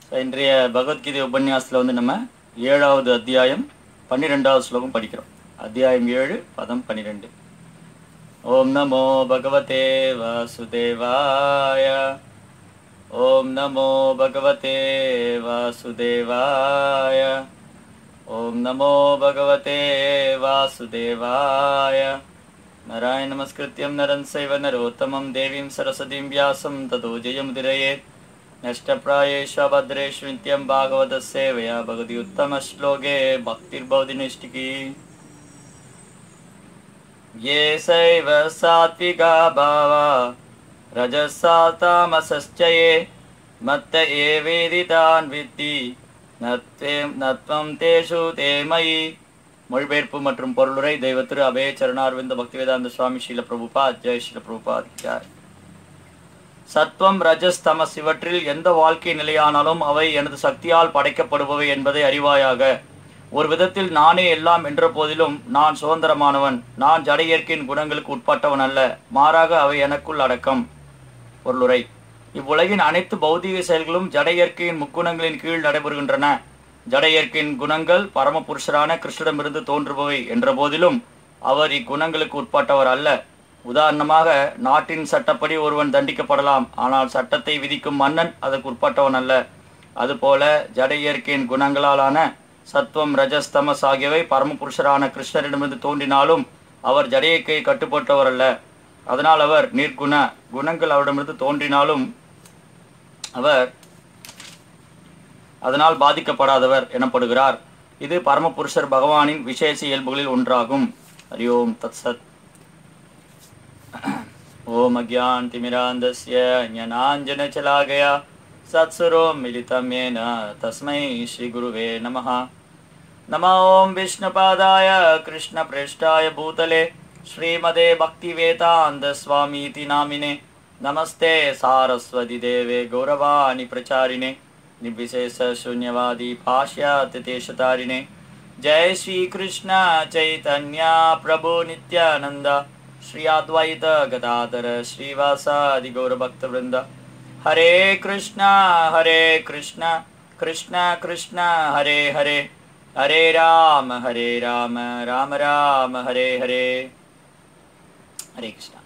இன்றைய பகவத்கீதை உபன்யாசத்தில் வந்து நம்ம ஏழாவது அத்தியாயம் பன்னிரெண்டாவது ஸ்லோகம் படிக்கிறோம் அத்தியாயம் ஏழு பதம் பன்னிரெண்டு ஓம் நமோ பகவதே வாசுதேவாய ஓம் நமோ பகவதே வாசுதேவாய ஓம் நமோ பகவதே வாசுதேவாய नारायण नमस्कृत्यं नरं सैव नरोत्तमं देवीं सरस्वतीं व्यासं ततो जयमुदिरयेत् नष्टप्रायेषु अभद्रेषु नित्यं भागवतसेवया भगवति उत्तमश्लोके भक्तिर्भवति नैष्टिकी ये सैव सात्विका भावा रजसा तामसश्च ये मत्त एवेदितान् विद्धि न त्वे न त्वं तेषु ते मयि மொழிபெயர்ப்பு மற்றும் பொருளுரை தெய்வ திரு அபய சரணார்விந்த பக்திவேதாந்த சுவாமி ஸ்ரீல பிரபுபா ஜெய் ஸ்ரீல பிரபுபா ஜாய் சத்வம் ரஜஸ் தமஸ் இவற்றில் எந்த வாழ்க்கை நிலையானாலும் அவை எனது சக்தியால் படைக்கப்படுபவை என்பதை அறிவாயாக ஒரு விதத்தில் நானே எல்லாம் என்ற போதிலும் நான் சுதந்திரமானவன் நான் ஜட இயற்கையின் குணங்களுக்கு உட்பட்டவன் அல்ல மாறாக அவை எனக்குள் அடக்கம் பொருளுரை இவ்வுலகின் அனைத்து பௌதீக செயல்களும் ஜட இயற்கையின் முக்குணங்களின் கீழ் நடைபெறுகின்றன ஜட இயற்கையின் குணங்கள் பரமபுருஷரான கிருஷ்ணரிடமிருந்து தோன்றுபவை என்ற போதிலும் அவர் இக்குணங்களுக்கு உட்பட்டவர் அல்ல உதாரணமாக நாட்டின் சட்டப்படி ஒருவன் தண்டிக்கப்படலாம் ஆனால் சட்டத்தை விதிக்கும் மன்னன் அதற்கு உட்பட்டவன் அல்ல அதுபோல ஜட இயற்கையின் குணங்களாலான சத்துவம் ரஜஸ் தமஸ் ஆகியவை பரமபுருஷரான கிருஷ்ணரிடமிருந்து தோன்றினாலும் அவர் ஜட இயற்கையை கட்டுப்பட்டவர் அல்ல அதனால் அவர் நிர்குண குணங்கள் அவரிடமிருந்து தோன்றினாலும் அவர் அதனால் பாதிக்கப்படாதவர் எனப்படுகிறார் இது பரமபுருஷர் பகவானின் விசேஷ இயல்புகளில் ஒன்றாகும் ஹரி ஓம் தத் சத் ஓம் அக்யான் திமிராந்தஸ்ய ஞானாஞ்சனச்சலாகயா சத்சுரோம் மிலிதம் ஏன தஸ்மை ஸ்ரீ குருவே நமः नमो ॐ विष्णुपादाय कृष्णप्रेष्ठाय भूतले श्रीमदे भक्तिवेदान्तस्वामीति नामिने नमस्ते सारस्वतीदेवे गौरवाणि प्रचारिणे निर्विशेषशून्यवादी भाष्यातिशतारिणे जय श्रीकृष्ण चैतन्य प्रभु नित्यानन्द श्री अद्वैत गदाधर श्रीवासादि गौरभक्तवृन्द हरे कृष्ण हरे कृष्ण कृष्ण कृष्ण हरे हरे ஹரே ராம ஹரே ராம ராம ராம ஹரே ஹரே ஹரே கிருஷ்ணா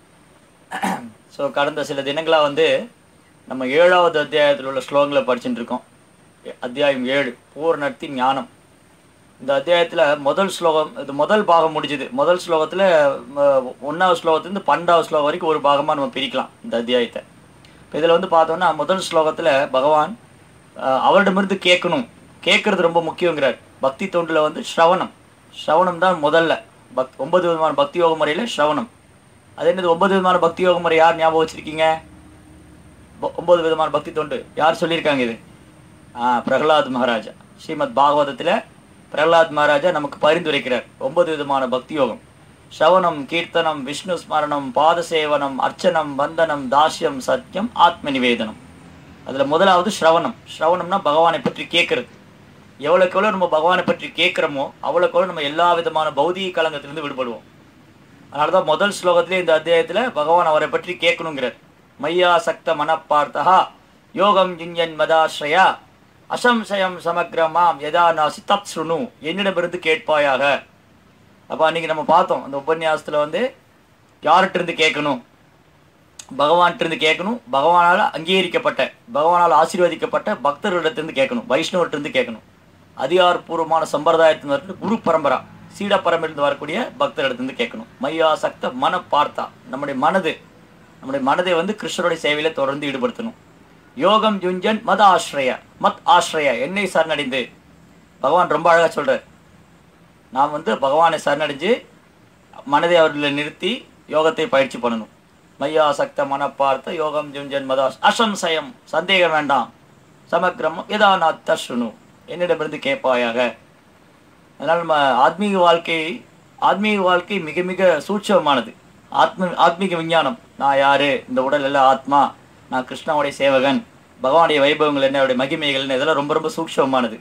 ஸோ கடந்த சில தினங்களாக வந்து நம்ம ஏழாவது அத்தியாயத்தில் உள்ள ஸ்லோகங்களை படிச்சுட்டு இருக்கோம் அத்தியாயம் ஏழு பூர்ணத்தி ஞானம் இந்த அத்தியாயத்தில் முதல் ஸ்லோகம் இது முதல் பாகம் முடிஞ்சுது முதல் ஸ்லோகத்தில் ஒன்றாவது ஸ்லோகத்துலேருந்து பன்னெண்டாவது ஸ்லோகம் வரைக்கும் ஒரு பாகமாக நம்ம பிரிக்கலாம் இந்த அத்தியாயத்தை இப்போ இதில் வந்து பார்த்தோம்னா முதல் ஸ்லோகத்தில் பகவான் அவரிடமிருந்து கேட்கணும் கேட்கறது ரொம்ப முக்கியங்கிறார் பக்தி தொண்டில் வந்து ஸ்ரவணம் ஸ்ரவணம் தான் முதல்ல பக் ஒன்பது விதமான பக்தி யோக முறையில் ஸ்ரவணம் அது என்னது ஒன்பது விதமான பக்தி யோக முறை யார் ஞாபகம் வச்சிருக்கீங்க ஒன்பது விதமான பக்தி தொண்டு யார் சொல்லியிருக்காங்க இது ஆ பிரகலாத் மகாராஜா ஸ்ரீமத் பாகவதத்தில் பிரகலாத் மகாராஜா நமக்கு பரிந்துரைக்கிறார் ஒன்பது விதமான பக்தி யோகம் ஸ்ரவணம் கீர்த்தனம் விஷ்ணு ஸ்மரணம் பாதசேவனம் அர்ச்சனம் வந்தனம் தாஸ்யம் சத்தியம் ஆத்ம நிவேதனம் அதில் முதலாவது ஸ்ரவணம் ஸ்ரவணம்னா பகவானை பற்றி கேட்கறது எவ்வளோக்கு எவ்வளோ நம்ம பகவானை பற்றி கேட்குறோமோ அவ்வளோக்கு எவ்வளோ நம்ம எல்லா விதமான பௌதிக கலங்கத்திலிருந்து விடுபடுவோம் அதனால தான் முதல் ஸ்லோகத்திலே இந்த அத்தியாயத்தில் பகவான் அவரை பற்றி கேட்கணுங்கிறார் மையா சக்த மனப்பார்த்தா யோகம் யுஞ்சன் மதாஸ்ரயா அசம்சயம் சமக்கிரமாம் எதா நாசி தத் சுனு என்னிடமிருந்து கேட்பாயாக அப்போ அன்றைக்கி நம்ம பார்த்தோம் அந்த உபன்யாசத்தில் வந்து யார்கிட்ட கேட்கணும் பகவான்கிட்ட கேட்கணும் பகவானால் அங்கீகரிக்கப்பட்ட பகவானால் ஆசீர்வதிக்கப்பட்ட பக்தர்களிடத்திலிருந்து கேட்கணும் வைஷ்ணவர்கிட்ட கேட்கணும் அதிகாரப்பூர்வமான சம்பிரதாயத்தின் வரக்கூடிய குரு பரம்பரா சீட பரம்பிலிருந்து வரக்கூடிய பக்தர்களிடத்திலிருந்து கேட்கணும் மையா சக்த மன பார்த்தா நம்முடைய மனது நம்முடைய மனதை வந்து கிருஷ்ணருடைய சேவையில் தொடர்ந்து ஈடுபடுத்தணும் யோகம் யுஞ்சன் மத ஆශ්‍රய மத் ஆශ්‍රய என்னை சரணடைந்து பகவான் ரொம்ப அழகாக சொல்கிறார் நாம் வந்து பகவானை சரணடைஞ்சு மனதை அவர்களை நிறுத்தி யோகத்தை பயிற்சி பண்ணணும் மையா சக்த மனப்பார்த்த யோகம் ஜுஞ்சன் மதா அசம்சயம் சந்தேகம் வேண்டாம் சமக்கிரமம் எதான தர்ஷுனு என்னிடமிருந்து கேட்பாயாக அதனால் நம்ம ஆத்மீக வாழ்க்கை ஆத்மீக வாழ்க்கை மிக மிக சூட்சமானது ஆத்ம ஆத்மீக விஞ்ஞானம் நான் யாரு இந்த உடல் எல்லாம் ஆத்மா நான் கிருஷ்ணாவுடைய சேவகன் பகவானுடைய வைபவங்கள் என்ன அவருடைய மகிமைகள் என்ன இதெல்லாம் ரொம்ப ரொம்ப சூட்சமானது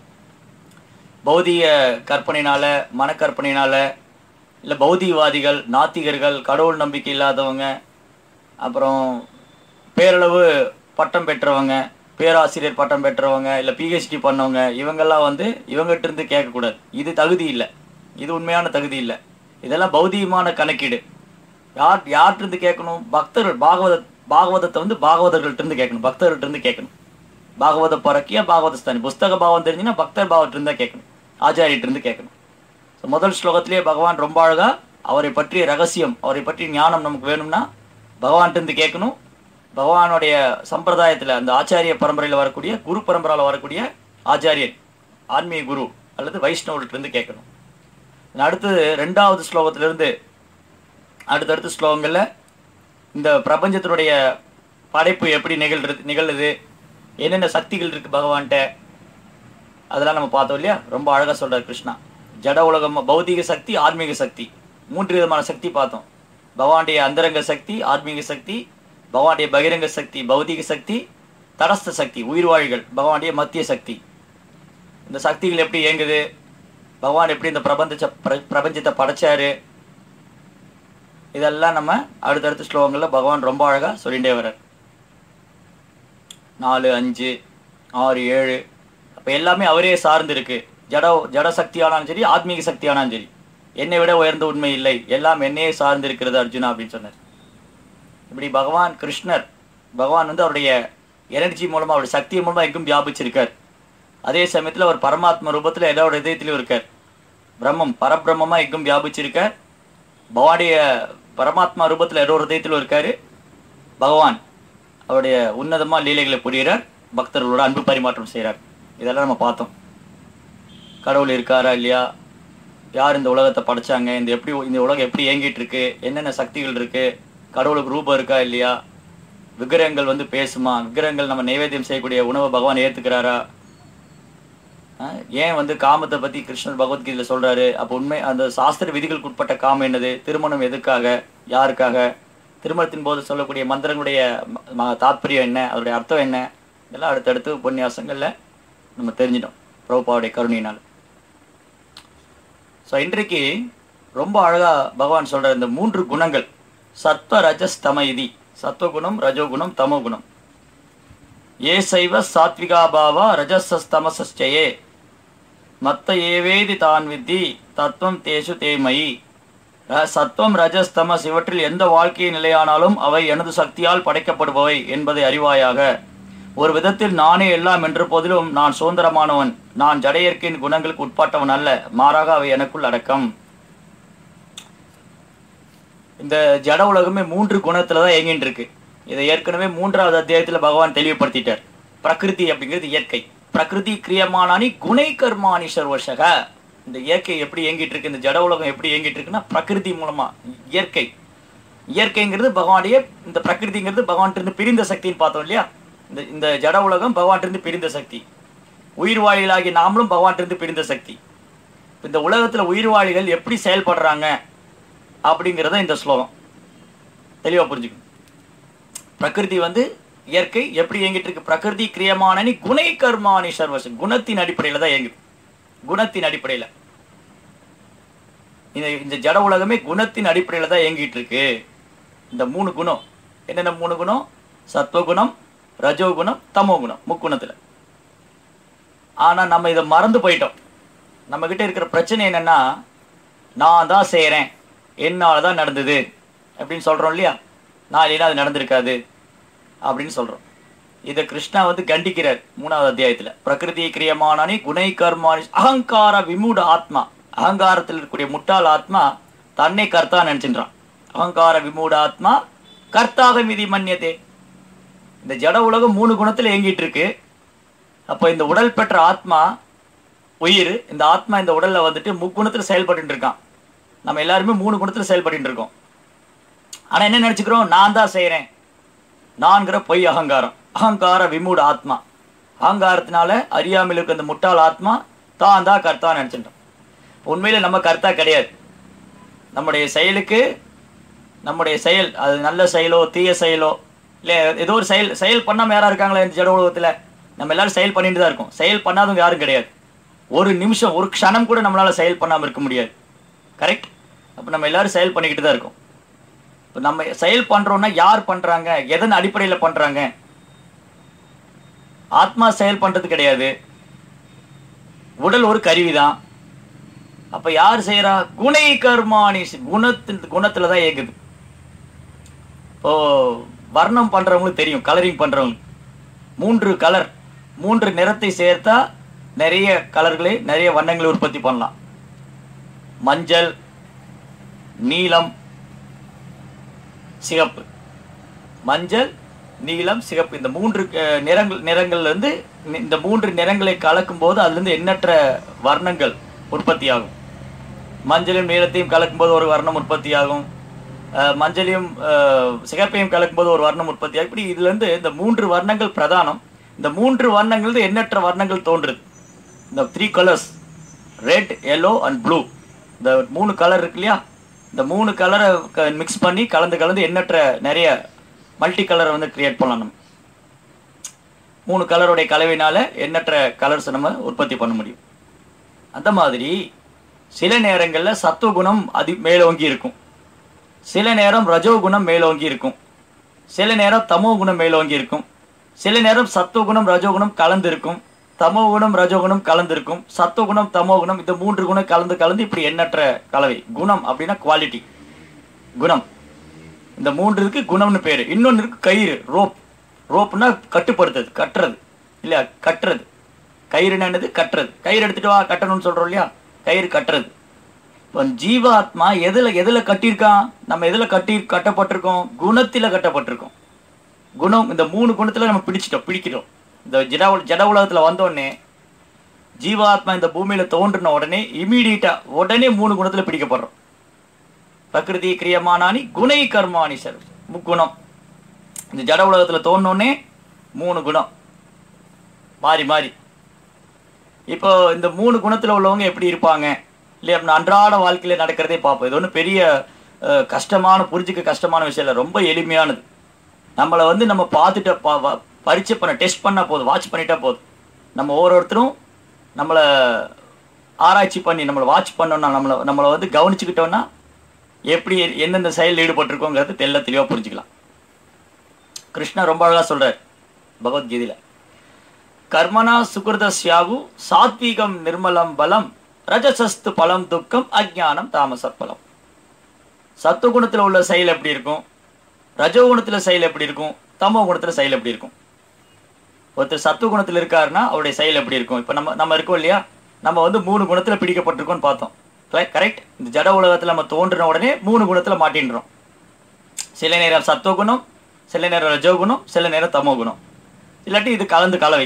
பௌதிக கற்பனையினால மனக்கற்பனையினால இல்லை பௌதிகவாதிகள் நாத்திகர்கள் கடவுள் நம்பிக்கை இல்லாதவங்க அப்புறம் பேரளவு பட்டம் பெற்றவங்க பேராசிரியர் பட்டம் பெற்றவங்க இல்லை பிஹெச்டி பண்ணவங்க இவங்கெல்லாம் வந்து இவங்ககிட்ட இருந்து கேட்கக்கூடாது இது தகுதி இல்லை இது உண்மையான தகுதி இல்லை இதெல்லாம் பௌதிகமான கணக்கீடு யார் யார்கிட்ட இருந்து கேட்கணும் பக்தர்கள் பாகவத பாகவதத்தை வந்து பாகவதர்கள்ட்ட இருந்து கேட்கணும் பக்தர்கள்ட்ட இருந்து கேட்கணும் பாகவத பறக்கியா பாகவதஸ்தானி புஸ்தக பாவம் தெரிஞ்சுன்னா பக்தர் பாவத்திட்ட இருந்து தான் கேட்கணும் ஆச்சாரியிட்ட இருந்து கேட்கணும் ஸோ முதல் ஸ்லோகத்திலேயே பகவான் ரொம்ப அழகா அவரை பற்றிய ரகசியம் அவரை பற்றிய ஞானம் நமக்கு வேணும்னா பகவான்கிட்ட இருந்து கேட்கணும் பகவானுடைய சம்பிரதாயத்தில் அந்த ஆச்சாரிய பரம்பரையில் வரக்கூடிய குரு பரம்பரையில் வரக்கூடிய ஆச்சாரியன் ஆன்மீக குரு அல்லது வைஷ்ணவர்கிட்ட இருந்து கேட்கணும் அடுத்தது ரெண்டாவது ஸ்லோகத்திலிருந்து அடுத்தடுத்த ஸ்லோகங்களில் இந்த பிரபஞ்சத்தினுடைய படைப்பு எப்படி நிகழ்றது நிகழுது என்னென்ன சக்திகள் இருக்குது பகவான்கிட்ட அதெல்லாம் நம்ம பார்த்தோம் இல்லையா ரொம்ப அழகாக சொல்கிறார் கிருஷ்ணா ஜட உலகம் பௌதிக சக்தி ஆன்மீக சக்தி மூன்று விதமான சக்தி பார்த்தோம் பகவானுடைய அந்தரங்க சக்தி ஆன்மீக சக்தி பகவானுடைய பகிரங்க சக்தி பௌதிக சக்தி தடஸ்த சக்தி உயிர்வாழிகள் பகவானுடைய மத்திய சக்தி இந்த சக்திகள் எப்படி இயங்குது பகவான் எப்படி இந்த பிரபஞ்ச பிரபஞ்சத்தை படைச்சாரு இதெல்லாம் நம்ம அடுத்தடுத்த ஸ்லோகங்களில் பகவான் ரொம்ப அழகாக சொல்லிகிட்டே வர்றார் நாலு அஞ்சு ஆறு ஏழு அப்போ எல்லாமே அவரே சார்ந்து இருக்கு ஜட ஜட சக்தியானாலும் சரி ஆத்மீக சக்தியானாலும் சரி என்னை விட உயர்ந்த உண்மை இல்லை எல்லாம் என்னையே சார்ந்து இருக்கிறது அர்ஜுனா அப்படின்னு சொன்னார் இப்படி பகவான் கிருஷ்ணர் பகவான் வந்து அவருடைய எனர்ஜி மூலமாக அவருடைய சக்தி மூலமாக எங்கும் வியாபிச்சிருக்கார் அதே சமயத்தில் அவர் பரமாத்ம ரூபத்தில் எல்லாரோட இதயத்திலும் இருக்கார் பிரம்மம் பரபிரம்மமாக எங்கும் வியாபிச்சிருக்கார் பகவானுடைய பரமாத்மா ரூபத்தில் எல்லோரு இதயத்திலும் இருக்கார் பகவான் அவருடைய உன்னதமாக லீலைகளை புரிகிறார் பக்தர்களோட அன்பு பரிமாற்றம் செய்கிறார் இதெல்லாம் நம்ம பார்த்தோம் கடவுள் இருக்காரா இல்லையா யார் இந்த உலகத்தை படைச்சாங்க இந்த எப்படி இந்த உலகம் எப்படி இயங்கிட்டு இருக்கு என்னென்ன சக்திகள் இருக்கு கடவுளுக்கு ரூபம் இருக்கா இல்லையா விக்கிரகங்கள் வந்து பேசுமா விக்கிரகங்கள் நம்ம நைவேத்தியம் செய்யக்கூடிய உணவை பகவான் ஏற்றுக்கிறாரா ஏன் வந்து காமத்தை பற்றி கிருஷ்ணர் பகவத்கீதையில் சொல்கிறாரு அப்போ உண்மை அந்த சாஸ்திர விதிகளுக்கு உட்பட்ட காமம் என்னது திருமணம் எதுக்காக யாருக்காக திருமணத்தின் போது சொல்லக்கூடிய மந்திரங்களுடைய தாத்பரியம் என்ன அதோடைய அர்த்தம் என்ன இதெல்லாம் அடுத்தடுத்து உபன்யாசங்களில் நம்ம தெரிஞ்சிட்டோம் பிரபுபாவுடைய கருணையினால் ஸோ இன்றைக்கு ரொம்ப அழகாக பகவான் சொல்கிற இந்த மூன்று குணங்கள் சத்வ ரஜஸ் தம இதி சத்வகுணம் ரஜோகுணம் தமோகுணம் ஏ சைவ சாத்விகா பாவா ரஜசஸ்தமசே மத்த ஏவேதி தான் வித்தி தத்துவம் தேசு தேமயி சத்துவம் ரஜஸ் தமஸ் இவற்றில் எந்த வாழ்க்கையை நிலையானாலும் அவை எனது சக்தியால் படைக்கப்படுபவை என்பதை அறிவாயாக ஒரு விதத்தில் நானே எல்லாம் என்ற போதிலும் நான் சுதந்திரமானவன் நான் ஜடையற்கையின் குணங்களுக்கு உட்பட்டவன் அல்ல மாறாக அவை எனக்குள் அடக்கம் இந்த ஜட உலகமே மூன்று குணத்துல தான் இயங்கிட்டு இருக்கு இதை ஏற்கனவே மூன்றாவது அத்தியாயத்தில் பகவான் தெளிவுபடுத்திட்டார் பிரகிருதி அப்படிங்கிறது இயற்கை பிரகிருதி கிரியமானானி குணை கர்மானி சர்வசக இந்த இயற்கை எப்படி இயங்கிட்டு இருக்கு இந்த ஜட உலகம் எப்படி இயங்கிட்டு இருக்குன்னா பிரகிருதி மூலமா இயற்கை இயற்கைங்கிறது பகவானுடைய இந்த பிரகிருதிங்கிறது பகவான்கிட்ட பிரிந்த சக்தின்னு பார்த்தோம் இல்லையா இந்த இந்த ஜட உலகம் பகவான்கிட்ட பிரிந்த சக்தி உயிர்வாழிகளாகி நாமளும் பகவான்கிட்ட பிரிந்த சக்தி இந்த உலகத்துல உயிர்வாழிகள் எப்படி செயல்படுறாங்க அப்படிங்கிறத இந்த ஸ்லோகம் தெளிவா புரிஞ்சுக்கணும் பிரகிருதி வந்து இயற்கை எப்படி இயங்கிட்டு இருக்கு பிரகிருதி கிரியமானி குணை கர்மானி சர்வச குணத்தின் அடிப்படையில் தான் இயங்குது குணத்தின் அடிப்படையில் இந்த இந்த ஜட உலகமே குணத்தின் அடிப்படையில் தான் இயங்கிட்டு இருக்கு இந்த மூணு குணம் என்னென்ன மூணு குணம் சத்வகுணம் ரஜோகுணம் தமோகுணம் முக்குணத்தில் ஆனால் நம்ம இதை மறந்து போயிட்டோம் நம்மக்கிட்ட இருக்கிற பிரச்சனை என்னென்னா நான் தான் செய்கிறேன் என்னால் தான் நடந்தது அப்படின்னு சொல்கிறோம் இல்லையா நான் இல்லைன்னா அது நடந்திருக்காது அப்படின்னு சொல்கிறோம் இதை கிருஷ்ணா வந்து கண்டிக்கிறார் மூணாவது அத்தியாயத்தில் பிரகிருதி கிரியமானி குணை கர்மானி அகங்கார விமூட ஆத்மா அகங்காரத்தில் இருக்கக்கூடிய முட்டாள் ஆத்மா தன்னை கர்த்தா நினைச்சின்றான் அகங்கார விமூட ஆத்மா கர்த்தாக மிதி மன்னியதே இந்த ஜட உலகம் மூணு குணத்தில் இயங்கிட்டு இருக்கு அப்போ இந்த உடல் பெற்ற ஆத்மா உயிர் இந்த ஆத்மா இந்த உடல்ல வந்துட்டு முக்குணத்தில் செயல்பட்டு இருக்கான் நம்ம எல்லாருமே மூணு குணத்தில் செயல்பட்டு இருக்கோம் ஆனால் என்ன நினச்சிக்கிறோம் நான் தான் செய்கிறேன் நான்கிற பொய் அகங்காரம் அகங்கார விமூட ஆத்மா அகங்காரத்தினால அறியாமல் இருக்க அந்த முட்டாள் ஆத்மா தான் தான் கர்த்தா நினச்சிட்டோம் உண்மையில் நம்ம கர்த்தா கிடையாது நம்முடைய செயலுக்கு நம்முடைய செயல் அது நல்ல செயலோ தீய செயலோ இல்லை ஏதோ ஒரு செயல் செயல் பண்ணாமல் யாராக இருக்காங்களா இந்த ஜட உலகத்தில் நம்ம எல்லாரும் செயல் பண்ணிட்டு தான் இருக்கோம் செயல் பண்ணாதவங்க யாரும் கிடையாது ஒரு நிமிஷம் ஒரு க்ஷணம் கூட நம்மளால் செயல் பண்ணாமல் இருக்க முடியாது கரெக்ட் அப்போ நம்ம எல்லாரும் செயல் பண்ணிக்கிட்டு தான் இருக்கோம் இப்போ நம்ம செயல் பண்ணுறோன்னா யார் பண்ணுறாங்க எதன் அடிப்படையில் பண்ணுறாங்க ஆத்மா செயல் பண்றது கிடையாது உடல் ஒரு கருவிதான் அப்ப யார் செய்யறா குணை கர்மாணி குணத்தின் குணத்துல தான் இயக்குது இப்போ வர்ணம் பண்றவங்களுக்கு தெரியும் கலரிங் பண்றவங்களுக்கு மூன்று கலர் மூன்று நிறத்தை சேர்த்தா நிறைய கலர்களை நிறைய வண்ணங்களை உற்பத்தி பண்ணலாம் மஞ்சள் நீலம் சிகப்பு மஞ்சள் நீலம் சிகப்பு இந்த மூன்று அஹ், நிறங்கள் நிறங்கள்ல இருந்து நி- இந்த மூன்று நிறங்களை கலக்கும் போது அதுல இருந்து எண்ணற்ற வர்ணங்கள் உற்பத்தியாகும் மஞ்சளையும் நீலத்தையும் கலக்கும்போது ஒரு வர்ணம் உற்பத்தியாகும் அஹ், மஞ்சளையும் அஹ், சிகப்பையும் கலக்கும்போது ஒரு வர்ணம் உற்பத்தியாகும் இப்படி இதுல இருந்து இந்த மூன்று வர்ணங்கள் பிரதானம் இந்த மூன்று வர்ணங்கள் எண்ணற்ற வர்ணங்கள் தோன்றுது இந்த three colours red yellow and blue இந்த மூணு கலர் இருக்கு இல்லையா இந்த மூணு கலரை மிக்ஸ் பண்ணி கலந்து கலந்து எண்ணற்ற நிறைய மல்டி கலரை வந்து கிரியேட் பண்ணலாம் நம்ம மூணு கலருடைய கலவையினால எண்ணற்ற கலர்ஸ் நம்ம உற்பத்தி பண்ண முடியும் அந்த மாதிரி சில நேரங்களில் சத்துவகுணம் அதி மேலோங்கி இருக்கும் சில நேரம் ரஜோகுணம் மேலோங்கி இருக்கும் சில நேரம் தமோ குணம் மேலோங்கி இருக்கும் சில நேரம் சத்துவகுணம் ரஜோகுணம் கலந்து இருக்கும் தமோ குணம் ரஜோகுணம் கலந்து இருக்கும் சத்துவகுணம் தமோ குணம் இந்த மூன்று குணம் கலந்து கலந்து இப்படி எண்ணற்ற கலவை குணம் அப்படின்னா குவாலிட்டி குணம் இந்த மூன்று இருக்கு குணம்னு பேரு இன்னொன்று இருக்கு கயிறு ரோப் ரோப்னா கட்டுப்படுத்துறது கட்டுறது இல்லையா கட்டுறது கயிறுனா என்னது கட்டுறது கயிறு எடுத்துட்டு வா கட்டணும்னு சொல்றோம் இல்லையா கயிறு கட்டுறது இப்போ ஜீவாத்மா எதுல எதுல கட்டியிருக்கான் நம்ம எதுல கட்டி கட்டப்பட்டிருக்கோம் குணத்தில கட்டப்பட்டிருக்கோம் குணம் இந்த மூணு குணத்துல நம்ம பிடிச்சிட்டோம் பிடிக்கிறோம் இந்த ஜட ஜட உலகத்துல வந்தோடனே ஜீவாத்மா இந்த பூமியில தோன்றின உடனே இமீடியட்டா உடனே மூணு குணத்துல பிடிக்கப்படுறோம் பிரகிருதி கிரியமானானி குணை கர்மானி சார் முக்குணம் இந்த ஜட உலகத்துல தோணுனே மூணு குணம் மாறி மாறி இப்போ இந்த மூணு குணத்துல உள்ளவங்க எப்படி இருப்பாங்க இல்லையா நம்ம அன்றாட வாழ்க்கையில நடக்கிறதே பார்ப்போம் இது ஒன்றும் பெரிய அஹ், கஷ்டமான புரிஞ்சுக்க கஷ்டமான விஷயம் இல்லை ரொம்ப எளிமையானது நம்மளை வந்து நம்ம பார்த்துட்டு பா வா- பரீட்சை பண்ண டெஸ்ட் பண்ணா போதும் வாட்ச் பண்ணிட்டா போதும் நம்ம ஒவ்வொருத்தரும் நம்மளை ஆராய்ச்சி பண்ணி நம்மளை வாட்ச் பண்ணோம்னா நம்மளை நம்மளை வந்து கவனிச்சுக்கிட்டோம்னா எப்படி எந்தெந்த செயலில் ஈடுபட்டிருக்கோங்கிறது தெல்ல தெளிவாக புரிஞ்சுக்கலாம் கிருஷ்ணா ரொம்ப அழகா சொல்றார் பகவத்கீதையில கர்மனா சுகிருதஸ்யாகு சாத்வீகம் நிர்மலம் பலம் ரஜசஸ்து பலம் துக்கம் அஜ்ஞானம் தாமச பலம் சத்துவகுணத்துல உள்ள செயல் எப்படி இருக்கும் ரஜோகுணத்துல செயல் எப்படி இருக்கும் தமோ குணத்துல செயல் எப்படி இருக்கும் ஒருத்தர் சத்துவகுணத்துல இருக்காருன்னா அவருடைய செயல் எப்படி இருக்கும் இப்போ நம்ம நம்ம இருக்கோம் இல்லையா நம்ம வந்து மூணு குணத்துல பிடிக்கப்பட்டிருக்கோம்னு பார்த்தோம் கரெக்ட் இந்த ஜட உலகத்துல நம்ம தோன்றின உடனே மூணு குணத்துல மாட்டின்றோம் சில நேரம் சத்துவகுணம் சில நேரம் ரஜோகுணம் சில நேரம் தமோ குணம் இல்லாட்டி இது கலந்து கலவை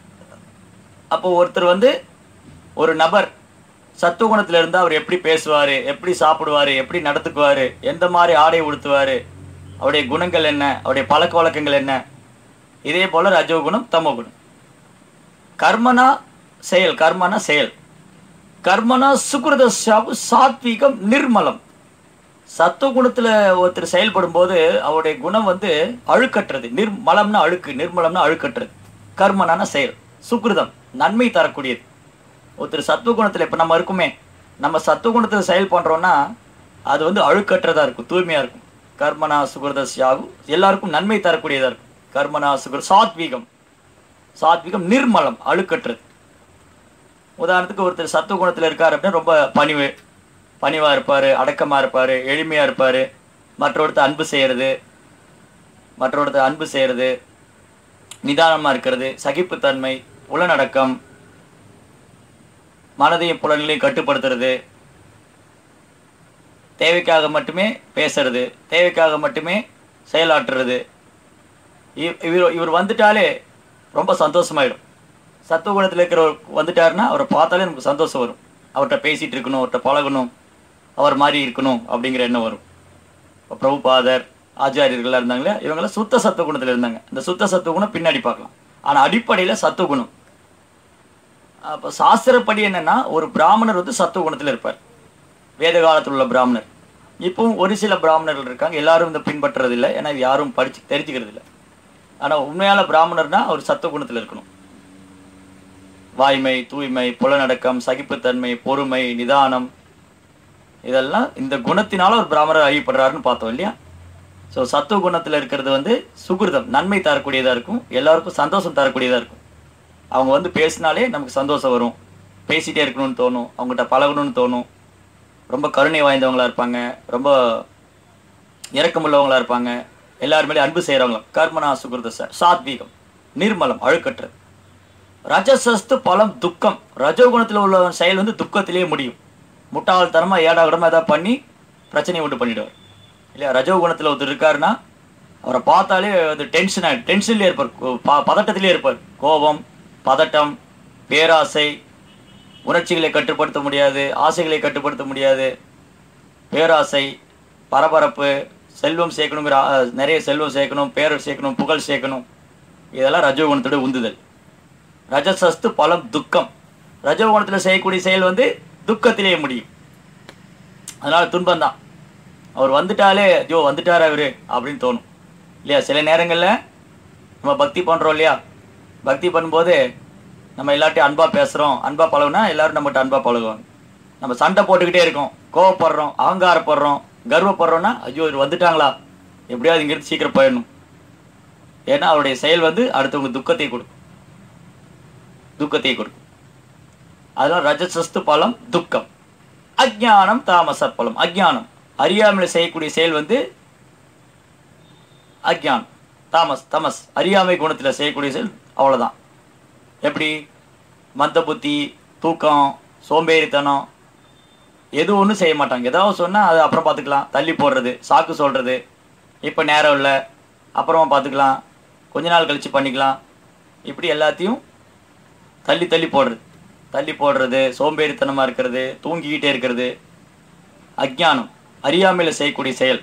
அப்போ ஒருத்தர் வந்து ஒரு நபர் சத்துவகுணத்துல இருந்தா அவர் எப்படி பேசுவாரு எப்படி சாப்பிடுவாரு எப்படி நடத்துக்குவாரு எந்த மாதிரி ஆடை உடுத்துவாரு அவருடைய குணங்கள் என்ன அவருடைய பழக்க வழக்கங்கள் என்ன இதே போல ரஜோகுணம் தமோகுணம் கர்மனா செயல் கர்மனா செயல் கர்மனா சுக்ருத சாபு சாத்வீகம் நிர்மலம் சத்துவகுணத்துல ஒருத்தர் செயல்படும் போது அவருடைய குணம் வந்து அழுக்கற்றது நிர்மலம்னா அழுக்கு நிர்மலம்னா அழுக்கற்றது கர்மனான செயல் சுக்ருதம் நன்மை தரக்கூடியது ஒருத்தர் சத்துவகுணத்துல இப்ப நம்ம இருக்குமே நம்ம சத்துவகுணத்துல செயல் பண்றோம்னா அது வந்து அழுக்கற்றதா இருக்கும் தூய்மையா இருக்கும் கர்மனா சுகிருதஸ்யாகு எல்லாருக்கும் நன்மை தரக்கூடியதா இருக்கும் கர்மனா சுகிரு சாத்வீகம் சாத்வீகம் நிர்மலம் அழுக்கற்றது உதாரணத்துக்கு ஒருத்தர் சத்துவகுணத்துல இருக்காரு அப்படின்னா ரொம்ப பணிவு பணிவா இருப்பாரு அடக்கமா இருப்பாரு எளிமையா இருப்பாரு மற்றொருத்தர் அன்பு செய்யறது மற்றொருத்தர் அன்பு செய்யறது நிதானமா இருக்கிறது சகிப்புத்தன்மை புலனடக்கம் மனதையும் புலன்களையும் கட்டுப்படுத்துறது தேவைக்காக மட்டுமே பேசுறது தேவைக்காக மட்டுமே செயலாற்றுறது இ- இவர் இவர் வந்துட்டாலே ரொம்ப சந்தோஷமாயிடும் சத்துவகுணத்தில் இருக்கிறவர் வந்துட்டாருன்னா அவரை பார்த்தாலே நமக்கு சந்தோஷம் வரும் அவர்கிட்ட பேசிட்டு இருக்கணும் அவர்கிட்ட பழகணும் அவர் மாதிரி இருக்கணும் அப்படிங்கிற எண்ணம் வரும் இப்போ பிரபுபாதர் ஆச்சாரியர்கள்லாம் இருந்தாங்களே இவங்கெல்லாம் சுத்த சத்துவகுணத்தில் இருந்தாங்க இந்த சுத்த சத்துவகுணம் பின்னாடி பார்க்கலாம் ஆனால் அடிப்படையில் சத்துவகுணம் அப்போ சாஸ்திரப்படி என்னன்னா ஒரு பிராமணர் வந்து சத்துவகுணத்தில் இருப்பார் வேத காலத்தில் உள்ள பிராமணர் இப்பவும் ஒரு சில பிராமணர்கள் இருக்காங்க எல்லாரும் இந்த பின்பற்றுறது இல்லை ஏன்னா இது யாரும் படிச்சு தெரிஞ்சுக்கிறது இல்லை ஆனால் உண்மையான பிராமணர்னா அவர் சத்துவகுணத்தில் இருக்கணும் வாய்மை தூய்மை புலனடக்கம் சகிப்புத்தன்மை பொறுமை நிதானம் இதெல்லாம் இந்த குணத்தினால ஒரு பிராமணர் அறியப்படுறாருன்னு பார்த்தோம் இல்லையா ஸோ சத்துவ குணத்தில் இருக்கிறது வந்து சுகிருதம் நன்மை தரக்கூடியதாக இருக்கும் எல்லாருக்கும் சந்தோஷம் தரக்கூடியதாக இருக்கும் அவங்க வந்து பேசினாலே நமக்கு சந்தோஷம் வரும் பேசிகிட்டே இருக்கணும்னு தோணும் அவங்ககிட்ட பழகணும்னு தோணும் ரொம்ப கருணை வாய்ந்தவங்களா இருப்பாங்க ரொம்ப இரக்கமுள்ளவங்களா இருப்பாங்க எல்லாருமே அன்பு செய்கிறவங்களா கர்மனா சுகிருத சாத்வீகம் நிர்மலம் அழுக்கற்றது ரஜசஸ்து பலம் துக்கம் ரஜோகுணத்தில் உள்ள செயல் வந்து துக்கத்திலேயே முடியும் முட்டாள்தனமாக ஏடாகடமாக ஏதாவது பண்ணி பிரச்சனையை உண்டு பண்ணிடுவார் இல்லையா ரஜோகுணத்தில் ஒருத்தர் இருக்காருன்னா அவரை பார்த்தாலே அது டென்ஷன் ஆகி டென்ஷன்லேயே இருப்பார் கோ- ப பதட்டத்திலே இருப்பார் கோபம் பதட்டம் பேராசை உணர்ச்சிகளை கட்டுப்படுத்த முடியாது ஆசைகளை கட்டுப்படுத்த முடியாது பேராசை பரபரப்பு செல்வம் சேர்க்கணுங்கிற ஆ- நிறைய செல்வம் சேர்க்கணும் பேர் சேர்க்கணும் புகழ் சேர்க்கணும் இதெல்லாம் ரஜோகுணத்தோட உந்துதல் ரஜசஸ்து பலம் துக்கம் ரஜோகுணத்தில் செய்யக்கூடிய செயல் வந்து துக்கத்திலேயே முடியும் அதனால துன்பம் தான் அவர் வந்துட்டாலே ஐயோ வந்துட்டார் அவரு அப்படின்னு தோணும் இல்லையா சில நேரங்களில் நம்ம பக்தி பண்ணுறோம் இல்லையா பக்தி பண்ணும்போது நம்ம எல்லார்ட்டையும் அன்பாக பேசுகிறோம் அன்பாக பழகுனா எல்லாரும் நம்மகிட்ட அன்பாக பழகுவாங்க நம்ம சண்டை போட்டுக்கிட்டே இருக்கோம் கோவப்படுறோம் அகங்காரப்படுறோம் கர்வப்படுறோம்னா ஐயோ இவர் வந்துட்டாங்களா எப்படியாவது இங்கிருந்து சீக்கிரம் போயிடணும் ஏன்னா அவருடைய செயல் வந்து அடுத்தவங்க துக்கத்தை கொடுக்கும் துக்கத்தை கொடுக்கும் அதனால ரஜசஸ்து பலம் துக்கம் அஜ்ஞானம் தாமச பலம் அஜ்ஞானம் அறியாமையில் செய்யக்கூடிய செயல் வந்து அஜ்ஞானம் தாமஸ் தமஸ் அறியாமை குணத்தில் செய்யக்கூடிய செயல் அவ்வளோதான் எப்படி மந்த புத்தி தூக்கம் சோம்பேறித்தனம் எது ஒன்றும் செய்ய மாட்டாங்க ஏதாவது சொன்னால் அது அப்புறம் பார்த்துக்கலாம் தள்ளி போடுறது சாக்கு சொல்கிறது இப்போ நேரம் இல்லை அப்புறமா பார்த்துக்கலாம் கொஞ்ச நாள் கழித்து பண்ணிக்கலாம் இப்படி எல்லாத்தையும் தள்ளி தள்ளி போடுறது தள்ளி போடுறது சோம்பேறித்தனமாக இருக்கிறது தூங்கிக்கிட்டே இருக்கிறது அஜ்ஞானம் அறியாமையில் செய்யக்கூடிய செயல்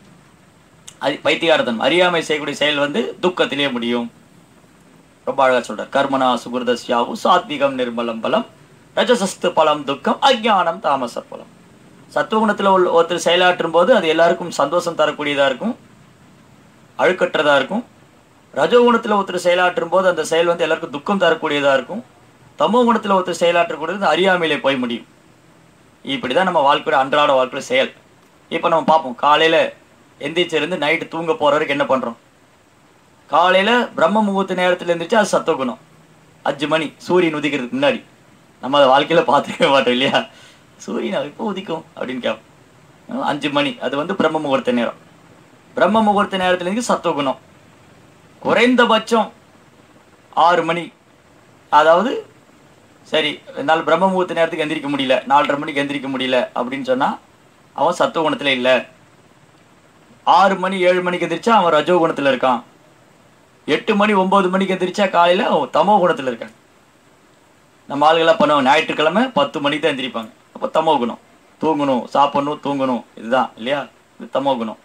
அது பைத்தியாரத்தனம் அறியாமை செய்யக்கூடிய செயல் வந்து துக்கத்திலே முடியும் ரொம்ப அழகா சொல்றார் கர்மனா சுகிருதஸ்யாவு சாத்விகம் நிர்மலம் பலம் ரஜசஸ்து பலம் துக்கம் அஜ்ஞானம் தாமச பலம் சத்துவகுணத்தில் உள்ள ஒருத்தர் செயலாற்றும் போது அது எல்லாருக்கும் சந்தோஷம் தரக்கூடியதாக இருக்கும் அழுக்கற்றதாக இருக்கும் ரஜோகுணத்தில் ஒருத்தர் செயலாற்றும் போது அந்த செயல் வந்து எல்லாருக்கும் துக்கம் தரக்கூடியதாக இருக்கும் தமோ குணத்தில் ஒருத்தர் செயலாற்றக்கூடியது அறியாமையிலே போய் முடியும் இப்படி தான் நம்ம வாழ்க்கையோட அன்றாட வாழ்க்கையில் செயல் இப்போ நம்ம பார்ப்போம் காலையில் எந்திரிச்சிருந்து நைட்டு தூங்க போகிற வரைக்கும் என்ன பண்ணுறோம் காலையில் பிரம்ம முகூர்த்த நேரத்தில் எழுந்திரிச்சு அது சத்துவகுணம் அஞ்சு மணி சூரியன் உதிக்கிறதுக்கு முன்னாடி நம்ம அதை வாழ்க்கையில் பார்த்துக்கவே மாட்டோம் இல்லையா சூரியன் இப்போ உதிக்கும் அப்படின்னு கேட்போம் அஞ்சு மணி அது வந்து பிரம்ம முகூர்த்த நேரம் பிரம்ம முகூர்த்த நேரத்துல இருந்து சத்துவகுணம் குறைந்தபட்சம் ஆறு மணி அதாவது சரி என்னால் பிரம்ம முகூர்த்த நேரத்துக்கு எந்திரிக்க முடியல நாலரை மணிக்கு எந்திரிக்க முடியல அப்படின்னு சொன்னால் அவன் சத்துவகுணத்தில் இல்லை ஆறு மணி ஏழு மணிக்கு எந்திரிச்சா அவன் ரஜோ குணத்தில் இருக்கான் எட்டு மணி ஒம்பது மணிக்கு எந்திரிச்சா காலையில் அவன் தமோ குணத்தில் இருக்கான் நம்ம ஆளுகளாம் பண்ணுவாங்க ஞாயிற்றுக்கிழமை பத்து மணிக்கு தான் எந்திரிப்பாங்க அப்போ தமோ குணம் தூங்கணும் சாப்பிடணும் தூங்கணும் இதுதான் இல்லையா இது தமோ குணம்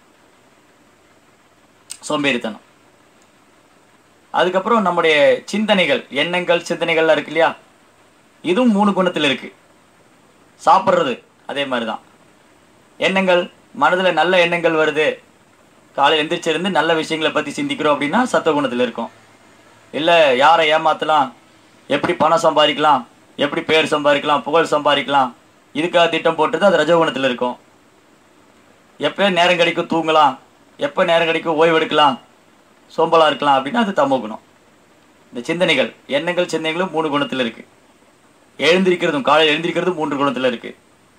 சோம்பேறித்தனம் அதுக்கப்புறம் நம்முடைய சிந்தனைகள் எண்ணங்கள் சிந்தனைகள்லாம் இருக்கு இல்லையா இதுவும் மூணு குணத்தில் இருக்கு சாப்பிட்றது அதே மாதிரி தான் எண்ணங்கள் மனதில் நல்ல எண்ணங்கள் வருது காலையில் எந்திரிச்சிருந்து நல்ல விஷயங்களை பற்றி சிந்திக்கிறோம் அப்படின்னா சத்துவகுணத்தில் இருக்கும் இல்லை யாரை ஏமாற்றலாம் எப்படி பணம் சம்பாதிக்கலாம் எப்படி பேர் சம்பாதிக்கலாம் புகழ் சம்பாதிக்கலாம் இதுக்காக திட்டம் போட்டுறது அது ரஜோகுணத்தில் இருக்கும் எப்போ நேரம் கிடைக்கும் தூங்கலாம் எப்போ நேரம் கிடைக்கும் ஓய்வு எடுக்கலாம் சோம்பலாக இருக்கலாம் அப்படின்னா அது தமோ குணம் இந்த சிந்தனைகள் எண்ணங்கள் சிந்தனைகளும் மூணு குணத்தில் இருக்கு எழுந்திருக்கிறதும் காலையில் எழுந்திருக்கிறதும் மூன்று குணத்தில் இருக்கு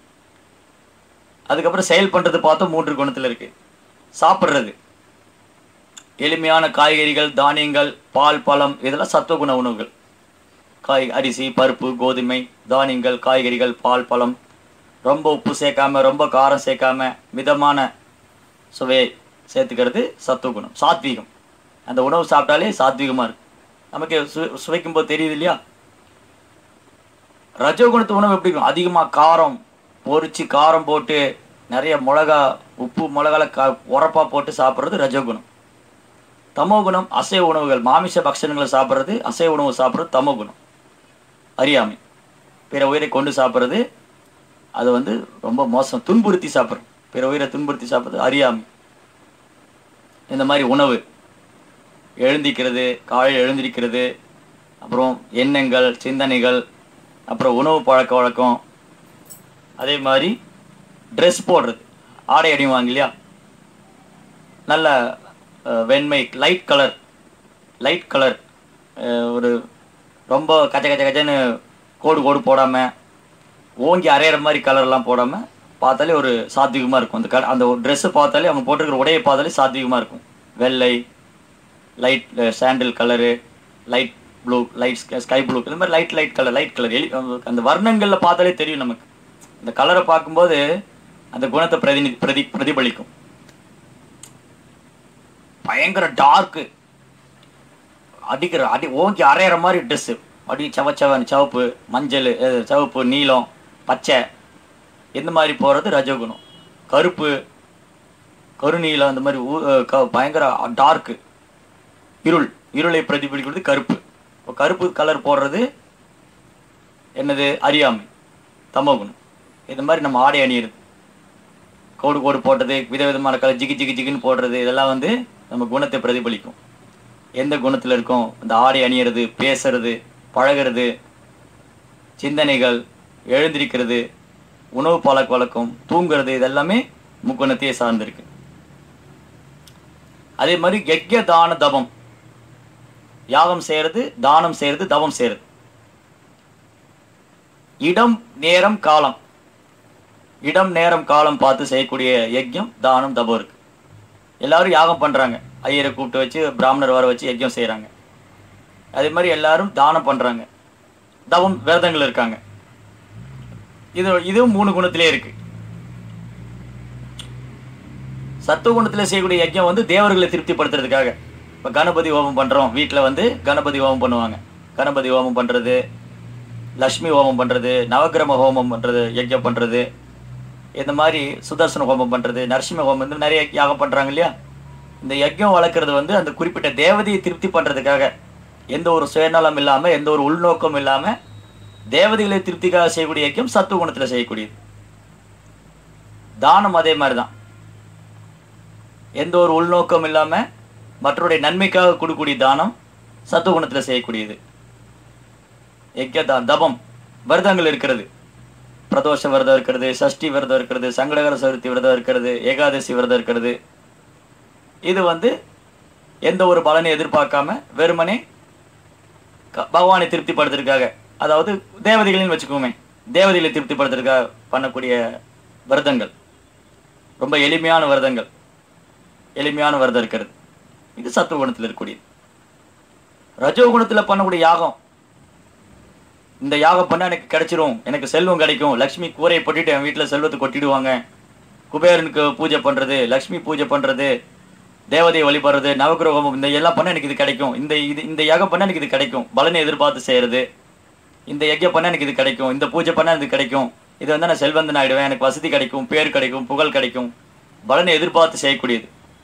அதுக்கப்புறம் செயல் பண்ணுறது பார்த்தோம் மூன்று குணத்தில் இருக்கு சாப்பிட்றது எளிமையான காய்கறிகள் தானியங்கள் பால் பழம் இதெல்லாம் சத்துவகுண உணவுகள் காய் அரிசி பருப்பு கோதுமை தானியங்கள் காய்கறிகள் பால் பழம் ரொம்ப உப்பு சேர்க்காம ரொம்ப காரம் சேர்க்காம மிதமான சுவையை சேர்த்துக்கிறது சத்துவகுணம் சாத்வீகம் அந்த உணவு சாப்பிட்டாலே சாத்வீகமாக இருக்கும் நமக்கு சு சுவைக்கும் போது தெரியுது இல்லையா ரஜோகுணத்து உணவு எப்படி இருக்கும் அதிகமாக காரம் பொரிச்சு காரம் போட்டு நிறைய மிளகா உப்பு மிளகால கா உரப்பா போட்டு சாப்பிட்றது ரஜோகுணம் தமோகுணம் அசைவ உணவுகள் மாமிச பக்ஷணங்களை சாப்பிட்றது அசைவ உணவு சாப்பிட்றது தமோகுணம் அறியாமை பிற உயிரை கொண்டு சாப்பிட்றது அது வந்து ரொம்ப மோசம் துன்புறுத்தி சாப்பிட்றது பிற உயிரை துன்புறுத்தி சாப்பிட்றது அறியாமை இந்த மாதிரி உணவு எழுந்திக்கிறது காலையில் எழுந்திருக்கிறது அப்புறம் எண்ணங்கள் சிந்தனைகள் அப்புறம் உணவு பழக்க வழக்கம் அதே மாதிரி ட்ரெஸ் போடுறது ஆடை அணிவாங்க இல்லையா நல்ல அஹ், வெண்மை லைட் கலர் லைட் கலர் ஒரு ரொம்ப கச்ச கச்ச கச்சன்னு கோடு கோடு போடாமல் ஓங்கி அரையிற மாதிரி கலர்லாம் போடாமல் பார்த்தாலே ஒரு சாத்விகமாக இருக்கும் அந்த க அந்த ட்ரெஸ்ஸை பார்த்தாலே அவங்க போட்டிருக்கிற உடையை பார்த்தாலே சாத்விகமாக இருக்கும் வெள்ளை light sandal colour light blue light sky blue இந்த மாதிரி light light colour light colour எலி அந்த வர்ணங்களில் பார்த்தாலே தெரியும் நமக்கு இந்த கலரை பார்க்கும்போது அந்த குணத்தை பிரதிநி பிரதி பிரதிபலிக்கும் பயங்கர டார்க்கு அடிக்கிற அடி ஓங்கி அரையிற மாதிரி ட்ரெஸ்ஸு அடி செவச்சவன் சிவப்பு மஞ்சள் அஹ், சிவப்பு நீலம் பச்சை இந்த மாதிரி போகிறது ரஜோகுணம் கருப்பு கருநீலம் அந்த மாதிரி ஊ- அஹ், க- பயங்கர டார்க்கு இருள் இருளை பிரதிபலிக்கிறது கருப்பு இப்போ கருப்பு கலர் போடுறது என்னது அறியாமை தமோகுணம் இந்த மாதிரி நம்ம ஆடை அணியிறது கோடு கோடு போட்டது விதவிதமான கலர் ஜிகி ஜிகி ஜிகின்னு போடுறது இதெல்லாம் வந்து நம்ம குணத்தை பிரதிபலிக்கும் எந்த குணத்தில் இருக்கோம் இந்த ஆடை அணியிறது பேசுறது பழகிறது சிந்தனைகள் எழுந்திருக்கிறது உணவு பழக்க வழக்கம் தூங்குறது இதெல்லாமே முக்குணத்தையே சார்ந்திருக்கு அதே மாதிரி யக்ய தான தபம் யாகம் செய்யறது தானம் செய்யறது தவம் செய்யறது இடம் நேரம் காலம் இடம் நேரம் காலம் பார்த்து செய்யக்கூடிய யஜ்யம் தானம் தபம் இருக்கு எல்லாரும் யாகம் பண்றாங்க ஐயரை கூப்பிட்டு வச்சு பிராமணர் வர வச்சு யஜ்யம் செய்றாங்க அதே மாதிரி எல்லாரும் தானம் பண்றாங்க தவம் விரதங்கள் இருக்காங்க இது இதுவும் மூணு குணத்திலே இருக்கு சத்துவ குணத்துல செய்யக்கூடிய யஜ்யம் வந்து தேவர்களை திருப்திப்படுத்துறதுக்காக இப்போ கணபதி ஹோமம் பண்றோம் வீட்டில் வந்து கணபதி ஹோமம் பண்ணுவாங்க கணபதி ஹோமம் பண்றது லக்ஷ்மி ஹோமம் பண்றது நவக்கிரம ஹோமம் பண்றது யஜ்யம் பண்றது இந்த மாதிரி சுதர்சன ஹோமம் பண்றது நரசிம்ம ஹோமம் இந்த நிறைய யாகம் பண்றாங்க இல்லையா இந்த யஜ்யம் வளர்க்குறது வந்து அந்த குறிப்பிட்ட தேவதையை திருப்தி பண்றதுக்காக எந்த ஒரு சுயநலம் இல்லாம எந்த ஒரு உள்நோக்கம் இல்லாம தேவதைகளை திருப்திக்காக செய்யக்கூடிய யஜ்யம் சத்துவ குணத்துல செய்யக்கூடியது தானம் அதே மாதிரி தான் எந்த ஒரு உள்நோக்கம் இல்லாம மற்றவருடைய நன்மைக்காக கொடுக்கக்கூடிய தானம் சத்துவ குணத்துல செய்யக்கூடியது யஜ்யதா தபம் விரதங்கள் இருக்கிறது பிரதோஷ விரதம் இருக்கிறது சஷ்டி விரதம் இருக்கிறது சங்கடகர சதுர்த்தி விரதம் இருக்கிறது ஏகாதசி விரதம் இருக்கிறது இது வந்து எந்த ஒரு பலனை எதிர்பார்க்காம வெறுமனே க- பகவானை திருப்திப்படுத்துறதுக்காக அதாவது தேவதைகளின்னு வச்சுக்கோமே தேவதைகளை திருப்திப்படுத்துறதுக்காக பண்ணக்கூடிய விரதங்கள் ரொம்ப எளிமையான விரதங்கள் எளிமையான விரதம் இருக்கிறது இது சத்துவ குணத்தில் இருக்கக்கூடியது ரஜோ குணத்தில் பண்ணக்கூடிய யாகம் இந்த யாகம் பண்ணா எனக்கு கிடைச்சிரும் எனக்கு செல்வம் கிடைக்கும் லக்ஷ்மி கூரையை போட்டுட்டு என் வீட்டில் செல்வத்தை கொட்டிடுவாங்க குபேரனுக்கு பூஜை பண்றது லக்ஷ்மி பூஜை பண்றது தேவதையை வழிபடுறது நவகிரக ஹோமம் இந்த எல்லாம் பண்ணா எனக்கு இது கிடைக்கும் இந்த இது இந்த யாகம் பண்ணா எனக்கு இது கிடைக்கும் பலனை எதிர்பார்த்து செய்யறது இந்த யஜ்யம் பண்ணா எனக்கு இது கிடைக்கும் இந்த பூஜை பண்ணா இது கிடைக்கும் இது வந்து நான் செல்வந்தன் ஆயிடுவேன் எனக்கு வசதி கிடைக்கும் பேர் கிடைக்கும் புகழ் கிடைக்கும் பலனை எதிர்பார்த்து செய்யக்கூடியது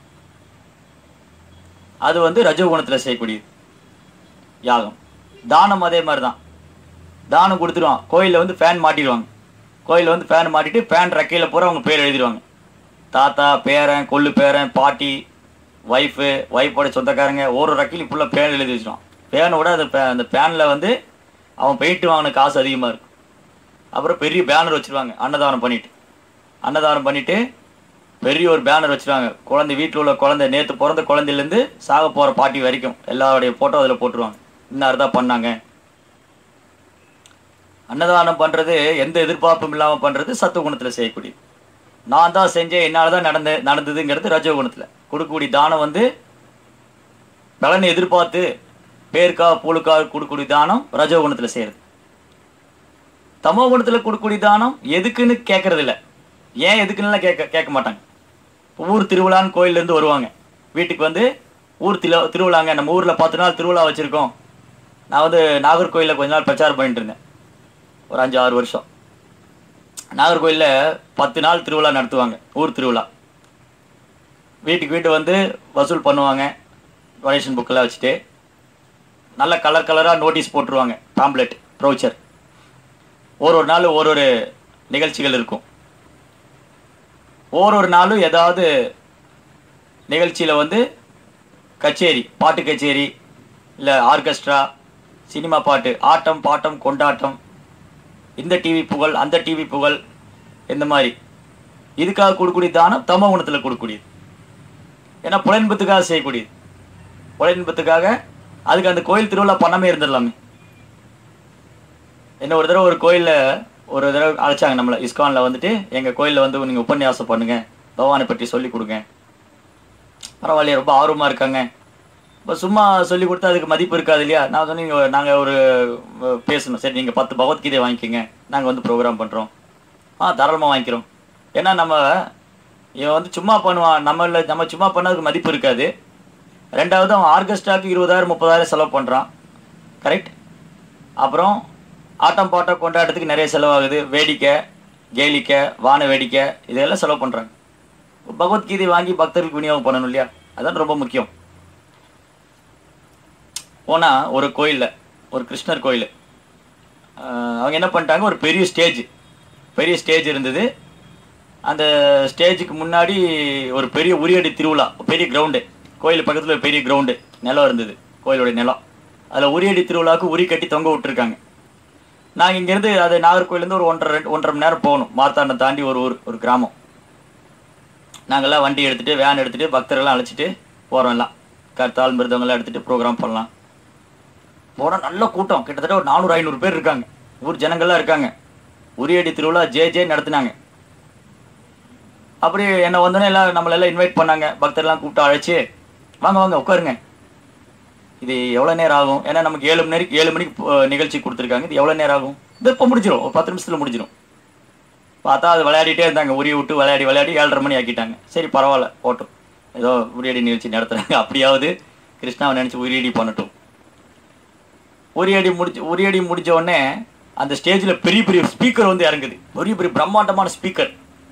அது வந்து ரஜோகுணத்தில் செய்யக்கூடியது யாகம் தானம் அதே மாதிரி தான் தானம் கொடுத்துருவான் கோயிலில் வந்து ஃபேன் மாட்டிடுவாங்க கோயிலில் வந்து ஃபேன் மாட்டிட்டு ஃபேன் ரெக்கையில் பூரா அவங்க பேர் எழுதிடுவாங்க தாத்தா பேரன் கொள்ளு பேரன் பாட்டி ஒய்ஃபு ஒய்ஃபோட சொந்தக்காரங்க ஒரு ரெக்கையில் ஃபுல்லாக பேன் எழுதி வச்சிருவான் பேனை விட அந்த பே- அந்த பேனில் வந்து அவன் பெயிண்ட் வாங்கின காசு அதிகமாக இருக்கும் அப்புறம் பெரிய பேனர் வச்சிருவாங்க அன்னதானம் பண்ணிட்டு அன்னதானம் பண்ணிட்டு பெரிய ஒரு பேனர் வச்சிருவாங்க குழந்தை வீட்டில் உள்ள குழந்தை நேற்று பிறந்த குழந்தையிலேருந்து சாக போகிற பாட்டி வரைக்கும் எல்லாருடைய ஃபோட்டோ அதில் போட்டுருவாங்க இன்னார் தான் பண்ணாங்க அன்னதானம் பண்ணுறது எந்த எதிர்பார்ப்பும் இல்லாமல் பண்ணுறது சத்துவ குணத்தில் செய்யக்கூடியது நான் தான் செஞ்சேன் என்னால் தான் நடந்த நடந்ததுங்கிறது ரஜோ குணத்தில் கொடுக்கக்கூடிய தானம் வந்து பலனை எதிர்பார்த்து பேருக்கா புழுக்கா கொடுக்கக்கூடிய தானம் ரஜோ குணத்தில் செய்கிறது தமோ குணத்தில் கொடுக்கக்கூடிய தானம் எதுக்குன்னு கேட்கறது இல்ல ஏன் எதுக்குன்னுலாம் கேட்க கேட்க மாட்டாங்க இப்ப ஊர் திருவிழான்னு கோயிலேருந்து வருவாங்க வீட்டுக்கு வந்து ஊர் திரு திருவிழாங்க நம்ம ஊரில் பத்து நாள் திருவிழா வச்சுருக்கோம் நான் வந்து நாகர்கோயிலில் கொஞ்ச நாள் பிரச்சாரம் பண்ணிட்டு இருந்தேன் ஒரு அஞ்சு ஆறு வருஷம் நாகர்கோயிலில் பத்து நாள் திருவிழா நடத்துவாங்க ஊர் திருவிழா வீட்டுக்கு வீட்டு வந்து வசூல் பண்ணுவாங்க டொனேஷன் புக்கெல்லாம் வச்சுட்டு நல்ல கலர் கலராக நோட்டீஸ் போட்டுருவாங்க பாம்ப்ளெட் ப்ரௌச்சர் ஒரு ஒரு நாள் ஒரு ஒரு நிகழ்ச்சிகள் இருக்கும் ஒரு ஒரு நாளும் ஏதாவது நிகழ்ச்சியில் வந்து கச்சேரி பாட்டு கச்சேரி இல்லை ஆர்கெஸ்ட்ரா சினிமா பாட்டு ஆட்டம் பாட்டம் கொண்டாட்டம் இந்த டிவி புகழ் அந்த டிவி புகழ் இந்த மாதிரி இதுக்காக கொடுக்கக்கூடிய தானம் தமோ குணத்தில் கொடுக்கக்கூடியது ஏன்னா புலன்பத்துக்காக செய்யக்கூடியது புலன்பத்துக்காக அதுக்கு அந்த கோயில் திருவிழா பண்ணாமே இருந்துடலாமே என்ன ஒரு தடவை ஒரு கோயிலில் ஒரு தடவை அழைச்சாங்க நம்மளை இஸ்கானில் வந்துட்டு எங்கள் கோயிலில் வந்து நீங்கள் உபன்யாசம் பண்ணுங்க பகவானை பற்றி சொல்லி கொடுங்க பரவாயில்லையே ரொம்ப ஆர்வமாக இருக்காங்க இப்போ சும்மா சொல்லி கொடுத்தா அதுக்கு மதிப்பு இருக்காது இல்லையா நான் சொன்னீங்க நாங்கள் ஒரு அஹ், பேசணும் சரி நீங்கள் பத்து பகவத்கீதை வாங்கிக்கோங்க நாங்கள் வந்து ப்ரோக்ராம் பண்ணுறோம் ஆ தாராளமாக வாங்கிக்கிறோம் ஏன்னா நம்ம இவன் வந்து சும்மா பண்ணுவான் நம்மள நம்ம சும்மா பண்ணதுக்கு மதிப்பு இருக்காது ரெண்டாவது அவன் ஆர்கெஸ்ட்ராக்கு இருபதாயிரம் முப்பதாயிரம் செலவு பண்ணுறான் கரெக்ட் அப்புறம் ஆட்டம் பாட்டம் கொண்டாட்டத்துக்கு நிறைய செலவாகுது வேடிக்கை கேலிக்கை வான வேடிக்கை இதெல்லாம் செலவு பண்ணுறாங்க பகவத்கீதை வாங்கி பக்தர்களுக்கு விநியோகம் பண்ணணும் இல்லையா அதான் ரொம்ப முக்கியம் போனால் ஒரு கோயிலில் ஒரு கிருஷ்ணர் கோயில் அவங்க என்ன பண்ணிட்டாங்க ஒரு பெரிய ஸ்டேஜ் பெரிய ஸ்டேஜ் இருந்தது அந்த ஸ்டேஜுக்கு முன்னாடி ஒரு பெரிய உரியடி திருவிழா பெரிய கிரவுண்டு கோயில் பக்கத்தில் ஒரு பெரிய கிரவுண்டு நிலம் இருந்தது கோயிலுடைய நிலம் அதில் உரியடி திருவிழாவுக்கு உரி கட்டி தொங்க விட்டுருக்காங்க நாங்கள் இங்கேருந்து அது நாகர்கோயிலேருந்து ஒரு ஒன்றரை ரெண்டு ஒன்றரை மணி நேரம் போகணும் மார்த்தாண்டம் தாண்டி ஒரு ஊர் ஒரு கிராமம் நாங்கள்லாம் வண்டி எடுத்துகிட்டு வேன் எடுத்துகிட்டு பக்தர்கள்லாம் அழைச்சிட்டு போகிறோம் எல்லாம் கருத்தால் மிருதவங்களாம் எடுத்துகிட்டு ப்ரோக்ராம் பண்ணலாம் போனால் நல்ல கூட்டம் கிட்டத்தட்ட ஒரு நானூறு ஐநூறு பேர் இருக்காங்க ஊர் ஜனங்கள்லாம் இருக்காங்க உரியடி திருவிழா ஜே ஜே நடத்துனாங்க அப்படி என்ன வந்தோடனே எல்லாம் நம்மளெல்லாம் இன்வைட் பண்ணாங்க பக்தர்லாம் கூப்பிட்டு அழைச்சி வாங்க வாங்க உட்காருங்க இது எவ்வளோ நேரம் ஆகும் ஏன்னா நமக்கு ஏழு மணி ஏழு மணிக்கு அஹ், நிகழ்ச்சி கொடுத்துருக்காங்க இது எவ்வளோ நேரம் ஆகும் இது இப்போ முடிஞ்சிடும் ஒரு பத்து நிமிஷத்தில் முடிஞ்சிடும் பார்த்தா அது விளையாடிட்டே இருந்தாங்க உரிய விட்டு விளையாடி விளையாடி ஏழரை மணி ஆக்கிட்டாங்க சரி பரவாயில்ல போட்டும் ஏதோ உரியடி நிகழ்ச்சி நடத்துகிறாங்க அப்படியாவது கிருஷ்ணாவை நினச்சி உரியடி பண்ணட்டும் உரியடி முடிச்சு உரியடி முடிச்ச உடனே அந்த ஸ்டேஜில் பெரிய பெரிய ஸ்பீக்கர் வந்து இறங்குது பெரிய பெரிய பிரம்மாண்டமான ஸ்பீக்கர்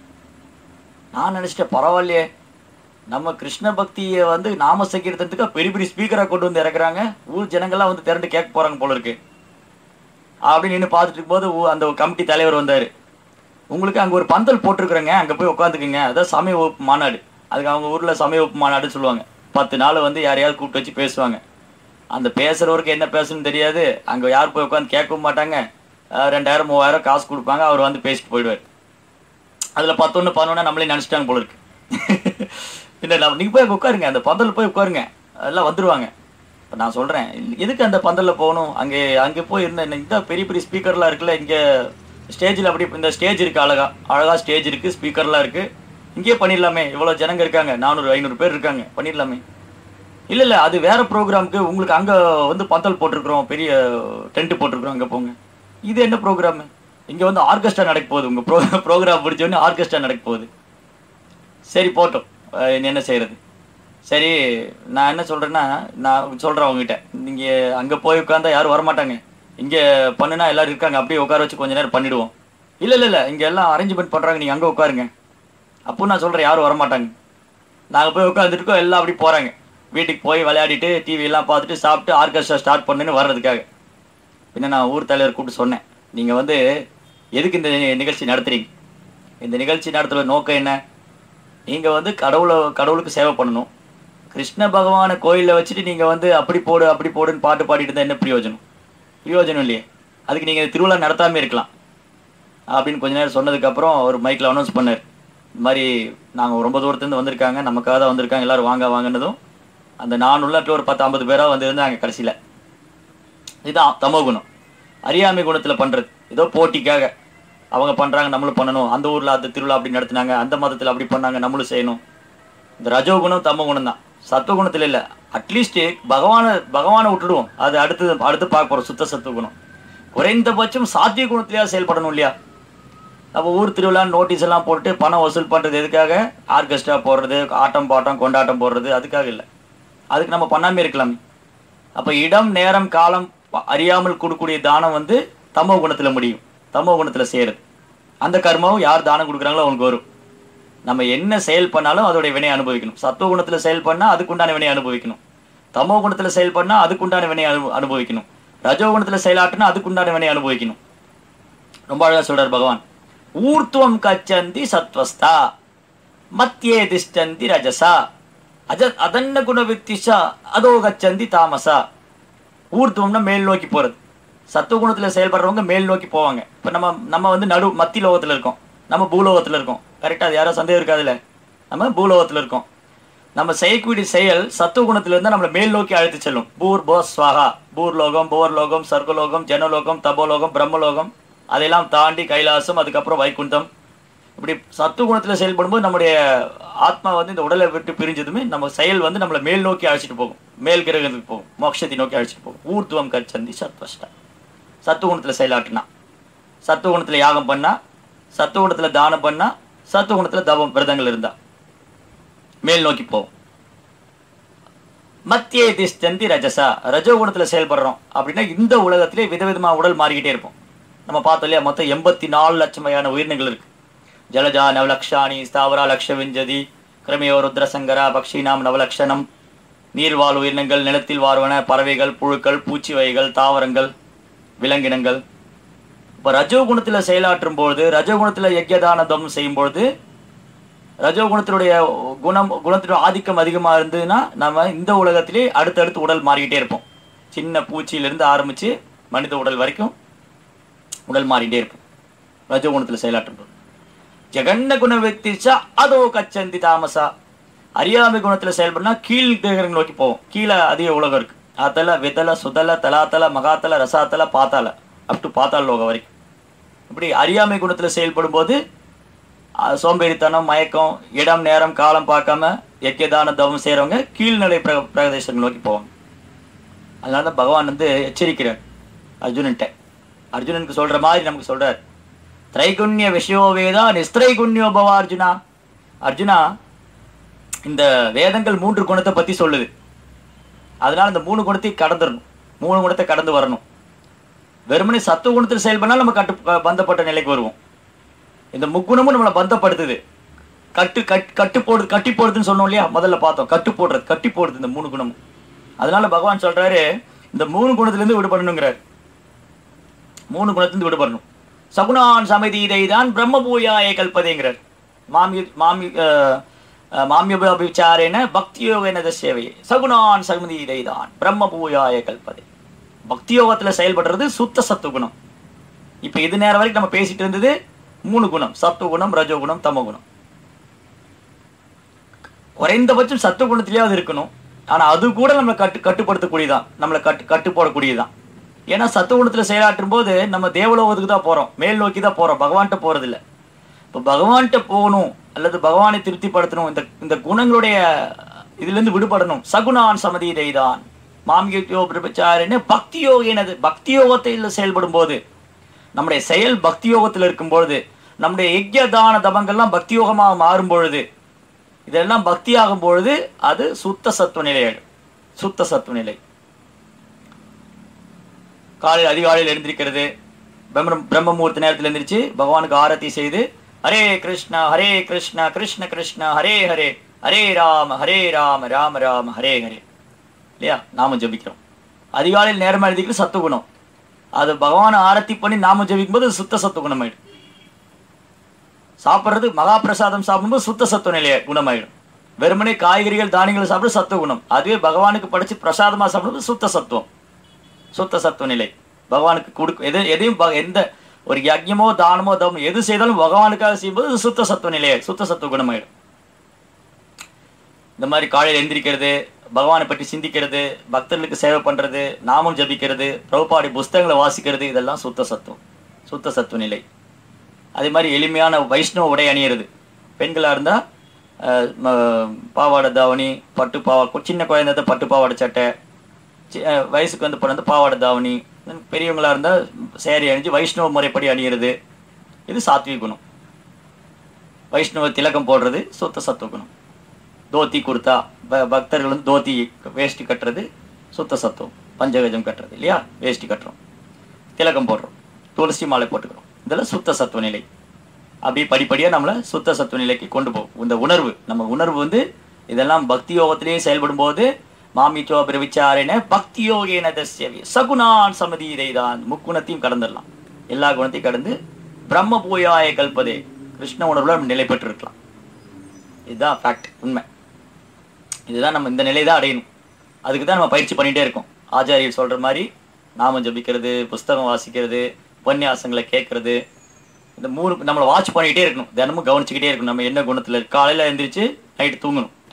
நான் நினச்சிட்டேன் பரவாயில்லையே நம்ம கிருஷ்ண பக்தியை வந்து நாம சங்கீர்த்தனத்துக்கு பெரிய பெரிய ஸ்பீக்கராக கொண்டு வந்து இறக்குறாங்க ஊர் ஜனங்கள்லாம் வந்து திரண்டு கேட்க போகிறாங்க போல இருக்கு அப்படின்னு நின்று பார்த்துட்டு இருக்கும்போது ஊ- அந்த கமிட்டி தலைவர் வந்தார் உங்களுக்கு அங்கே ஒரு பந்தல் போட்டிருக்குறேங்க அங்கே போய் உட்காந்துக்குங்க அதான் சமய வகுப்பு மாநாடு அதுக்கு அவங்க ஊரில் சமய வகுப்பு மாநாடுன்னு சொல்லுவாங்க பத்து நாள் வந்து யாரையாவது கூப்பிட்டு வச்சு பேசுவாங்க அந்த பேசுகிறவருக்கு என்ன பேசணும்னு தெரியாது அங்கே யார் போய் உட்காந்து கேட்கவும் மாட்டாங்க அஹ் ரெண்டாயிரம் மூவாயிரம் காசு கொடுப்பாங்க அவர் வந்து பேசிட்டு போயிடுவார் அதில் பத்தொன்று பதினொன்று நம்மளே நினச்சிட்டாங்க போல இருக்கு இல்லை நம்ம நீங்கள் போய் அங்கே உட்காருங்க அந்த பந்தலில் போய் உட்காருங்க எல்லாம் வந்துருவாங்க இப்போ நான் சொல்கிறேன் எதுக்கு அந்த பந்தலில் போகணும் அங்கே அங்கே போய் இருந்த இந்த பெரிய பெரிய ஸ்பீக்கர்லாம் இருக்குல்ல இங்கே ஸ்டேஜில் அப்படி இந்த ஸ்டேஜ் இருக்குது அழகா அழகா ஸ்டேஜ் இருக்குது ஸ்பீக்கர்லாம் இருக்குது இங்கேயே பண்ணிடலாமே இவ்வளோ ஜனங்க இருக்காங்க நானூறு ஐநூறு பேர் இருக்காங்க பண்ணிடலாமே இல்லை இல்லை அது வேற ப்ரோக்ராமுக்கு உங்களுக்கு அங்கே வந்து பந்தல் போட்டிருக்கிறோம் பெரிய டென்ட் போட்டிருக்கிறோம் அங்கே போங்க இது என்ன ப்ரோக்ராமு இங்கே வந்து ஆர்கெஸ்ட்ரா நடக்க போகுது உங்கள் ப்ரோ ப்ரோக்ராம் முடிச்சோடனே ஆர்கெஸ்ட்ரா நடக்க போகுது சரி போட்டோம் அஹ் இனி என்ன செய்கிறது சரி நான் என்ன சொல்கிறேன்னா நான் சொல்கிறேன் அவங்ககிட்ட நீங்கள் அங்கே போய் உட்காந்தா யாரும் வரமாட்டாங்க இங்கே பண்ணுனா எல்லாரும் இருக்காங்க அப்படியே உட்கார வச்சு கொஞ்ச நேரம் பண்ணிடுவோம் இல்லை இல்லை இல்லை இங்கே எல்லாம் அரேஞ்ச்மெண்ட் பண்ணுறாங்க நீங்கள் அங்கே உட்காருங்க அப்போ நான் சொல்கிறேன் யாரும் வரமாட்டாங்க நாங்கள் போய் உட்காந்துருக்கோம் எல்லாம் அப்படி போகிறாங்க வீட்டுக்கு போய் விளையாடிட்டு டிவி எல்லாம் பார்த்துட்டு சாப்பிட்டு ஆர்கெஸ்ட்ரா ஸ்டார்ட் பண்ணுன்னு வர்றதுக்காக பின்ன நான் ஊர் தலைவர் கூப்பிட்டு சொன்னேன் நீங்கள் வந்து எதுக்கு இந்த நி- நிகழ்ச்சி நடத்துறீங்க இந்த நிகழ்ச்சி நடத்துகிற நோக்கம் என்ன நீங்கள் வந்து கடவுளை கடவுளுக்கு சேவை பண்ணணும் கிருஷ்ண பகவானை கோயிலில் வச்சுட்டு நீங்கள் வந்து அப்படி போடு அப்படி போடுன்னு பாட்டு பாடிட்டு இருந்தால் என்ன பிரயோஜனம் பிரயோஜனம் இல்லையே அதுக்கு நீங்கள் திருவிழா நடத்தாமே இருக்கலாம் அப்படின்னு கொஞ்ச நேரம் சொன்னதுக்கப்புறம் அவர் மைக்கில் அனௌன்ஸ் பண்ணார் இந்த மாதிரி நாங்கள் ரொம்ப தூரத்துலேருந்து வந்திருக்காங்க நமக்காக தான் வந்திருக்காங்க எல்லாரும் வாங்க வாங்கினதும் அந்த நான் உள்ளாட்டில் ஒரு பத்து ஐம்பது பேராக வந்திருந்தாங்க கடைசியில் இதுதான் தமோ குணம் அறியாமை குணத்தில் பண்ணுறது ஏதோ போட்டிக்காக அவங்க பண்ணுறாங்க நம்மளும் பண்ணணும் அந்த ஊரில் அந்த திருவிழா அப்படி நடத்துனாங்க அந்த மதத்தில் அப்படி பண்ணாங்க நம்மளும் செய்யணும் இந்த ரஜோகுணம் தமோ குணம் தான் சத்துவகுணத்தில் இல்லை அட்லீஸ்ட் பகவானை பகவானை விட்டுடுவோம் அது அடுத்து அடுத்து பார்க்க போகிறோம் சுத்த சத்துவகுணம் குறைந்தபட்சம் சாத்திய குணத்திலேயே செயல்படணும் இல்லையா நம்ம ஊர் திருவிழா நோட்டீஸ் எல்லாம் போட்டு பணம் வசூல் பண்ணுறது எதுக்காக ஆர்கெஸ்ட்ரா போடுறது ஆட்டம் பாட்டம் கொண்டாட்டம் போடுறது அதுக்காக இல்லை அதுக்கு நம்ம பண்ணாமே இருக்கலாமே அப்போ இடம் நேரம் காலம் ப- அறியாமல் கொடுக்கக்கூடிய தானம் வந்து தமோ குணத்தில் முடியும் தமோ குணத்தில் செய்கிறது அந்த கர்மாவும் யார் தானம் கொடுக்குறாங்களோ அவங்களுக்கு வரும் நம்ம என்ன செயல் பண்ணாலும் அதோடைய வினை அனுபவிக்கணும் சத்துவ குணத்தில் செயல் பண்ணால் அதுக்குண்டான வினை அனுபவிக்கணும் தமோ குணத்தில் செயல் பண்ணால் அதுக்குண்டான வினை அனு அனுபவிக்கணும் ரஜோ குணத்தில் செயலாட்டினா அதுக்குண்டான வினை அனுபவிக்கணும் ரொம்ப அழகாக சொல்றார் பகவான் ஊர்த்துவம் கச்சந்தி சத்வஸ்தா மத்தியே திஷ்டந்தி ரஜசா அஜ அதன்ன குண வித்திஷா அதோ கச்சந்தி தாமசா ஊர்த்துவம்னா மேல் நோக்கி போகிறது சத்துவகுணத்தில் செயல்படுறவங்க மேல் நோக்கி போவாங்க இப்போ நம்ம நம்ம வந்து நடு மத்தி லோகத்தில் இருக்கோம் நம்ம பூலோகத்தில் இருக்கோம் கரெக்டாக அது யாரோ சந்தேகம் இருக்காதுல்ல நம்ம பூலோகத்தில் இருக்கோம் நம்ம செய்யக்கூடிய செயல் சத்துவ குணத்துல இருந்தா நம்மளை மேல் நோக்கி அழைத்து செல்லும் பூர் போஸ் ஸ்வாகா பூர் லோகம் போர் லோகம் சர்க்கலோகம் ஜனலோகம் தபோலோகம் பிரம்மலோகம் அதையெல்லாம் தாண்டி கைலாசம் அதுக்கப்புறம் வைகுண்டம் இப்படி சத்துவ குணத்துல செயல்படும்போது நம்முடைய ஆத்மா வந்து இந்த உடலை விட்டு பிரிஞ்சதுமே நம்ம செயல் வந்து நம்மளை மேல் நோக்கி அழைச்சிட்டு போகும் மேல் கிரகத்துக்கு போகும் மோட்சத்தை நோக்கி அழைச்சிட்டு போகும் ஊர்த்துவம் கச்சந்தி சத்வஷ்டா சத்துவ குணத்துல செயலாட்டினா சத்துவ குணத்துல யாகம் பண்ணா சத்துவ குணத்துல தானம் பண்ணா சத்துவ குணத்துல தவம் விரதங்கள் இருந்தா மேல் நோக்கி போகும் மத்திய திஷ்டந்தி ரஜசா ரஜோகுணத்துல செயல்படுறோம் அப்படின்னா இந்த உலகத்திலே விதவிதமா உடல் மாறிக்கிட்டே இருப்போம் நம்ம பார்த்தோம் இல்லையா மொத்தம் எண்பத்தி நாலு லட்சம் வகையான உயிரினங்கள் இருக்கு ஜலஜா நவலக்ஷாணி ஸ்தாவரா லக்ஷ விஞ்சதி கிரமியோ ருத்ரசங்கரா பக்ஷினாம் நவலக்ஷணம் நீர்வாழ் உயிரினங்கள் நிலத்தில் வாழ்வன பறவைகள் புழுக்கள் பூச்சி வகைகள் தாவரங்கள் விலங்கினங்கள் இப்போ ரஜோகுணத்தில் செயலாற்றும் பொழுது ரஜோகுணத்தில் யஜ்யதான தவம் செய்யும் பொழுது ரஜோகுணத்தினுடைய குணம் குணத்தினுடைய ஆதிக்கம் அதிகமாக இருந்ததுன்னா நம்ம இந்த உலகத்திலே அடுத்தடுத்து உடல் மாறிக்கிட்டே இருப்போம் சின்ன பூச்சியிலிருந்து ஆரம்பித்து மனித உடல் வரைக்கும் உடல் மாறிக்கிட்டே இருப்போம் ரஜோகுணத்தில் செயலாற்றும் போது ஜெகன்ன குண வெக்திச்சா அதோ கச்சந்தி தாமசா அறியாமை குணத்தில் செயல்படுனா கீழ் தேகரங்கள் நோக்கி போவோம் கீழே அதிக உலகம் இருக்கு அதல விதல சுதல தலாத்தல மகாத்தல ரசாத்தல பாத்தால அப் டு பாத்தாள லோகம் வரைக்கும் இப்படி அறியாமை குணத்தில் செயல்படும் போது அஹ், சோம்பேறித்தனம் மயக்கம் இடம் நேரம் காலம் பார்க்காம எக்கியதான தவம் செய்கிறவங்க கீழ்நிலை பிர பிரதேசங்கள் நோக்கி போவாங்க அதனால தான் பகவான் வந்து எச்சரிக்கிறார் அர்ஜுனன்ட்ட அர்ஜுனனுக்கு சொல்ற மாதிரி நமக்கு சொல்றார் திரைகுண்ய விஷயோ வேதா நிஸ்திரைகுண்யோ பவ அர்ஜுனா அர்ஜுனா இந்த வேதங்கள் மூன்று குணத்தை பத்தி சொல்லுது அதனால இந்த மூணு குணத்தை கடந்துடணும் மூணு குணத்தை கடந்து வரணும் வெறுமனே சத்துவ குணத்தில் செயல்படனாலும் நம்ம கட்டு பந்தப்பட்ட நிலைக்கு வருவோம் இந்த முக்குணமும் நம்மளை பந்தப்படுத்துது கட்டு கட் கட்டு போடுது கட்டி போடுதுன்னு சொன்னோம் இல்லையா முதல்ல பார்த்தோம் கட்டு போடுறது கட்டி போடுது இந்த மூணு குணமும் அதனால பகவான் சொல்றாரு இந்த மூணு குணத்திலிருந்து விடுபடணுங்கிறார் மூணு குணத்திலிருந்து விடுபடணும் சகுணான் சமதீதை தான் பிரம்மபூயாய கல்பதேங்கிறார் மாமி மாமி அஹ், அஹ், மாமியபிச்சாரேன பக்தியோகன சேவை சகுணான் சமதீதை தான் பிரம்மபூயாய கல்பதே பக்தி யோகத்துல செயல்படுறது சுத்த சத்துவ குணம் இப்போ இது நேரம் வரைக்கும் நம்ம பேசிட்டு இருந்தது மூணு குணம் சத்துவ குணம் ரஜோ குணம் தமோ குணம் குறைந்தபட்சம் சத்துவ குணத்திலேயாவது இருக்கணும் ஆனா அது கூட நம்மளை கட்டு கட்டுப்படுத்தக்கூடியதான் நம்மளை கட்டு கட்டு போடக்கூடியதுதான் ஏன்னா சத்துவ குணத்துல செயலாற்றும் போது நம்ம தேவலோகத்துக்கு தான் போறோம் மேல் நோக்கி தான் போறோம் பகவான்கிட்ட போறது இல்ல இப்போ பகவான்கிட்ட போகணும் அல்லது பகவானை திருப்திப்படுத்தணும் இந்த இந்த குணங்களுடைய இதுல இருந்து விடுபடணும் சகுணான் சமதீதை தான் மாமியோ பிரபச்சாரின்னு பக்தி யோகினது பக்தி யோகத்தில் செயல்படும் போது நம்முடைய செயல் பக்தி யோகத்தில் இருக்கும் பொழுது நம்முடைய யஜ்ய தான தபங்கள்லாம் பக்தி யோகமாக மாறும் பொழுது இதெல்லாம் பக்தி ஆகும் பொழுது அது சுத்த சத்துவ நிலை ஆயிடும் சுத்த சத்துவ நிலை காலையில் அதிகாலையில் எழுந்திருக்கிறது பிரம்ம பிரம்மமூர்த்தி நேரத்தில் எழுந்திரிச்சு பகவானுக்கு ஆரத்தி செய்து ஹரே கிருஷ்ணா ஹரே கிருஷ்ணா கிருஷ்ண கிருஷ்ணா ஹரே ஹரே ஹரே ராம ஹரே ராம ராம ராம ஹரே ஹரே இல்லையா நாம ஜபிக்கிறோம் அதிகாலையில் நேரமாக எழுதிக்கிறது சத்துவகுணம் அது பகவானை ஆரத்தி பண்ணி நாம ஜபிக்கும் போது அது சுத்த சத்துவகுணம் ஆயிடும் சாப்பிட்றது மகா பிரசாதம் சாப்பிடும்போது சுத்த சத்துவ நிலைய குணமாயிடும் வெறுமனே காய்கறிகள் தானியங்கள் சாப்பிடுறது சத்துவ குணம் அதுவே பகவானுக்கு படைச்சு பிரசாதமா சாப்பிடுறது சுத்த சத்துவம் சுத்த சத்துவ நிலை பகவானுக்கு கொடுக்க எது எதையும் ப- எந்த ஒரு யஜ்யமோ தானமோ தவமோ எது செய்தாலும் பகவானுக்காக செய்யும்போது அது சுத்த சத்துவ நிலையை சுத்த சத்துவ குணமாயிடும் இந்த மாதிரி காலையில் எந்திரிக்கிறது பகவானை பற்றி சிந்திக்கிறது பக்தர்களுக்கு சேவை பண்றது நாமம் ஜபிக்கிறது பிரபுபாடி புஸ்தகங்களை வாசிக்கிறது இதெல்லாம் சுத்த சத்துவம் சுத்த சத்துவ நிலை அதே மாதிரி எளிமையான வைஷ்ணவ உடை அணியிறது பெண்களாக இருந்தால் பாவாடை தாவணி பட்டு பாவா சின்ன குழந்தை பட்டு பாவாடை சட்டை சி- அஹ், வயசுக்கு வந்து பிறந்த பாவாடை தாவணி பெரியவங்களா இருந்தால் சேரி அணிஞ்சு வைஷ்ணவ முறைப்படி அணியிறது இது சாத்விக குணம் வைஷ்ணவ திலகம் போடுறது சுத்த சத்துவ குணம் தோத்தி குர்தா ப- பக்தர்கள் வந்து தோத்தி வேஷ்டி கட்டுறது சுத்த சத்துவம் பஞ்சகஜம் கட்டுறது இல்லையா வேஷ்டி கட்டுறோம் திலகம் போடுறோம் துளசி மாலை போட்டுக்கிறோம் இதெல்லாம் சுத்த சத்துவ நிலை அப்படியே படிப்படியாக நம்மளை சுத்த சத்துவ நிலைக்கு கொண்டு போகும் இந்த உணர்வு நம்ம உணர்வு வந்து இதெல்லாம் பக்தி யோகத்திலேயே செயல்படும் போது மாமிச்சோ பிரவிச்சாரேன பக்தி யோகேன தஸ்யவி சகுணான் சமதீதை தான் முக்குணத்தையும் கடந்துடலாம் எல்லா குணத்தையும் கடந்து பிரம்ம பூயாய கல்பதே கிருஷ்ண உணர்வுல நம்ம நிலை பெற்று இருக்கலாம் இதுதான் ஃபேக்ட் உண்மை இதுதான் நம்ம இந்த நிலை தான் அடையணும் அதுக்கு தான் நம்ம பயிற்சி பண்ணிகிட்டே இருக்கோம் ஆச்சாரியர் சொல்கிற மாதிரி நாமம் ஜபிக்கிறது புஸ்தகம் வாசிக்கிறது உபன்யாசங்களை கேட்கறது இந்த மூணு நம்மளை வாட்ச் பண்ணிக்கிட்டே இருக்கணும் தினமும் கவனிச்சுக்கிட்டே இருக்கணும் நம்ம என்ன குணத்தில் காலையில் எழுந்திரிச்சு நைட்டு தூங்கணும்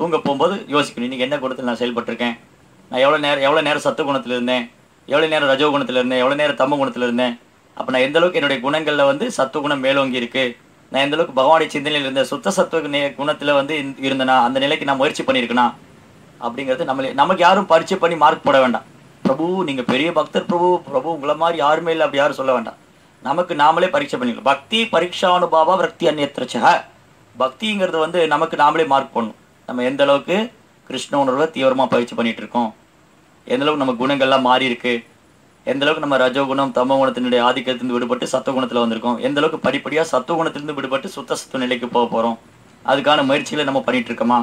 தூங்க போகும்போது யோசிக்கணும் இன்னைக்கு என்ன குணத்தில் நான் செயல்பட்டிருக்கேன் நான் எவ்வளோ நேரம் எவ்வளோ நேரம் சத்து குணத்தில் இருந்தேன் எவ்வளோ நேரம் ரஜோ குணத்தில் இருந்தேன் எவ்வளோ நேரம் தம்ம குணத்தில் இருந்தேன் அப்போ நான் எந்த அளவுக்கு என்னுடைய குணங்களில் வந்து சத்துவ குணம் மேலோங்கி இருக்கு நான் எந்த அளவுக்கு பகவானுடைய சிந்தனையில் இருந்த சுத்த சத்துவ நே- குணத்துல வந்து இருந்த- இருந்தேனா அந்த நிலைக்கு நான் முயற்சி பண்ணியிருக்கேனா அப்படிங்கிறது நம்மளே நமக்கு யாரும் பரிச்சை பண்ணி மார்க் போட வேண்டாம் பிரபு நீங்க பெரிய பக்தர் பிரபு பிரபு உங்களை மாதிரி யாருமே இல்லை அப்படி யாரும் சொல்ல வேண்டாம் நமக்கு நாமளே பரீட்சை பண்ணிக்கலாம் பக்தி பரீட்சானுபாவா விரக்தி அந்நியத்திரச்ச பக்திங்கிறது வந்து நமக்கு நாமளே மார்க் பண்ணணும் நம்ம எந்த அளவுக்கு கிருஷ்ண உணர்வை தீவிரமா பயிற்சி பண்ணிட்டு இருக்கோம் எந்த அளவுக்கு நம்ம குணங்கள்லாம் மாறி இருக்கு எந்த அளவுக்கு நம்ம ரஜோகுணம் தமோ குணத்தினுடைய ஆதிக்கத்திலிருந்து விடுபட்டு சத்துவ குணத்துல வந்திருக்கோம் எந்த அளவுக்கு படிப்படியா சத்துவ குணத்திலிருந்து விடுபட்டு சுத்த சத்துவ நிலைக்கு போக போறோம் அதுக்கான முயற்சிகளை நம்ம பண்ணிட்டு இருக்கோமா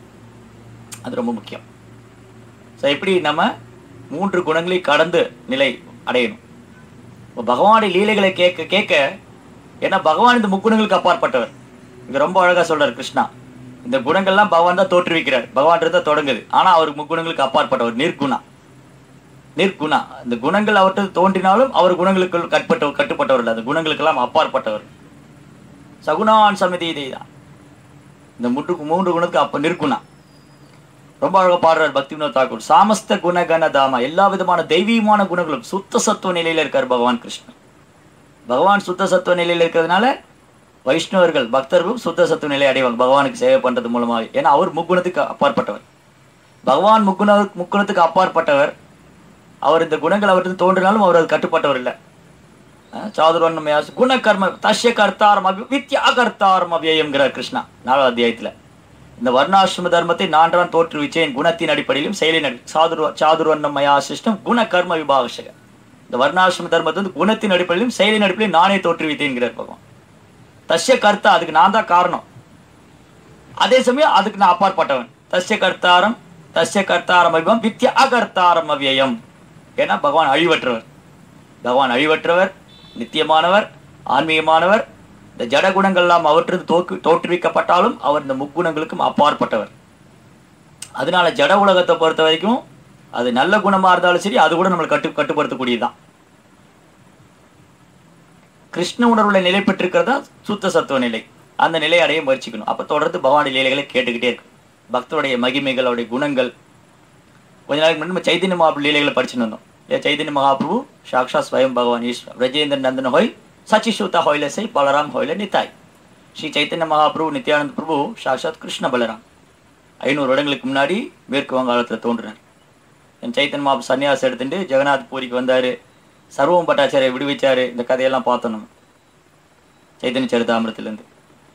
அது ரொம்ப முக்கியம் ஸோ எப்படி நம்ம மூன்று குணங்களை கடந்து நிலை அடையணும் இப்போ பகவானுடைய லீலைகளை கேட்க கேட்க ஏன்னா பகவான் இந்த முக்குணங்களுக்கு அப்பாற்பட்டவர் இங்க ரொம்ப அழகா சொல்றார் கிருஷ்ணா இந்த குணங்கள்லாம் பகவான் தான் தோற்றுவிக்கிறார் பகவான் தான் தொடங்குது ஆனா அவர் முக்குணங்களுக்கு அப்பாற்பட்டவர் நிர்குணா நிர்குணா இந்த குணங்கள் அவர்கிட்ட தோன்றினாலும் அவர் குணங்களுக்கு கட்பட்ட கட்டுப்பட்டவர் இல்லை அந்த குணங்களுக்கெல்லாம் அப்பாற்பட்டவர் சகுணான் சமிதி தான் இந்த முட்டு மூன்று குணத்துக்கு அப்ப நிற்குணா ரொம்ப அழகா பாடுறார் பக்தி வினோத் தாக்கூர் சாமஸ்த குணகன தாமா எல்லா விதமான தெய்வீகமான குணங்களும் சுத்த சத்துவ நிலையில இருக்கார் பகவான் கிருஷ்ணன் பகவான் சுத்த சத்துவ நிலையில இருக்கிறதுனால வைஷ்ணவர்கள் பக்தர்களும் சுத்த சத்துவ நிலை அடைவாங்க பகவானுக்கு சேவை பண்றது மூலமாக ஏன்னா அவர் முக்குணத்துக்கு அப்பாற்பட்டவர் பகவான் முக்குண முக்குணத்துக்கு அப்பாற்பட்டவர் அவர் இந்த குணங்கள் அவருக்கு தோன்றினாலும் அவர் அது கட்டுப்பட்டவர் இல்லை சாதுர்வண்ணமயா குணகர்ம தஷ்ய கர்த்தாரம் அபி வித்யா கர்த்தாரம் அவ்யயம்ங்கிறார் கிருஷ்ணா நாலாவது அத்தியாயத்துல இந்த வர்ணாசிரம தர்மத்தை நான் தான் தோற்றுவிச்சேன் குணத்தின் அடிப்படையிலும் செயலின் அடி சாதுர்வ சாதுர்வண்ணமயா சிஷ்டம் குண கர்ம விபாவசக இந்த வர்ணாசிரம தர்மத்தை வந்து குணத்தின் அடிப்படையிலும் செயலின் அடிப்படையிலும் நானே தோற்றுவித்தேன்கிறார் பகவான் தஷ்ய கர்த்தா அதுக்கு நான் தான் காரணம் அதே சமயம் அதுக்கு நான் அப்பாற்பட்டவன் தஸ்ய கர்த்தாரம் தஸ்ய கர்த்தாரம் அபிபம் வித்யா அகர்த்தாரம் அவ்யயம் ஏன்னா பகவான் அழிவற்றவர் பகவான் அழிவற்றவர் நித்தியமானவர் ஆன்மீகமானவர் இந்த ஜட குணங்கள்லாம் அவற்றிருந்து தோற்று தோற்றுவிக்கப்பட்டாலும் அவர் இந்த முக்குணங்களுக்கும் அப்பாற்பட்டவர் அதனால ஜட உலகத்தை பொறுத்த வரைக்கும் அது நல்ல குணமா இருந்தாலும் சரி அது கூட நம்மளை கட்டு கட்டுப்படுத்தக்கூடியதுதான் கிருஷ்ண உணர்வுல நிலை பெற்றிருக்கிறதா சுத்த சத்துவ நிலை அந்த நிலை அடைய முயற்சிக்கணும் அப்ப தொடர்ந்து பகவானுடைய லீலைகளை கேட்டுக்கிட்டே இருக்கும் பக்தருடைய மகிமைகள் அவருடைய குணங்கள் கொஞ்ச நாளைக்கு முன்னாடி நம்ம சைதன்ய மகாபிரபு லீலைகளை படிச்சுட்டு வந்தோம் இல்லையா சைதன்ய மகாபிரபு சாக்ஷா ஸ்வயம் பகவான் ஈஸ்வர் பிரஜேந்திர நந்தன் ஹோய் சச்சிசூதா ஹோயில சை பலராம் ஹோயில நித்தாய் ஸ்ரீ சைத்தன்ய மகாபிரபு நித்யானந்த பிரபு சாக்ஷாத் கிருஷ்ண பலராம் ஐநூறு வருடங்களுக்கு முன்னாடி மேற்கு வங்காளத்தில் தோன்றினார் என் சைத்தன்ய மகாபு சன்னியாசம் எடுத்துட்டு ஜெகநாத் பூரிக்கு வந்தார் சர்வம் பட்டாச்சாரியை விடுவிச்சாரு இந்த கதையெல்லாம் பார்த்தோம் நம்ம சைத்தன்ய சரிதாமிரத்துலேருந்து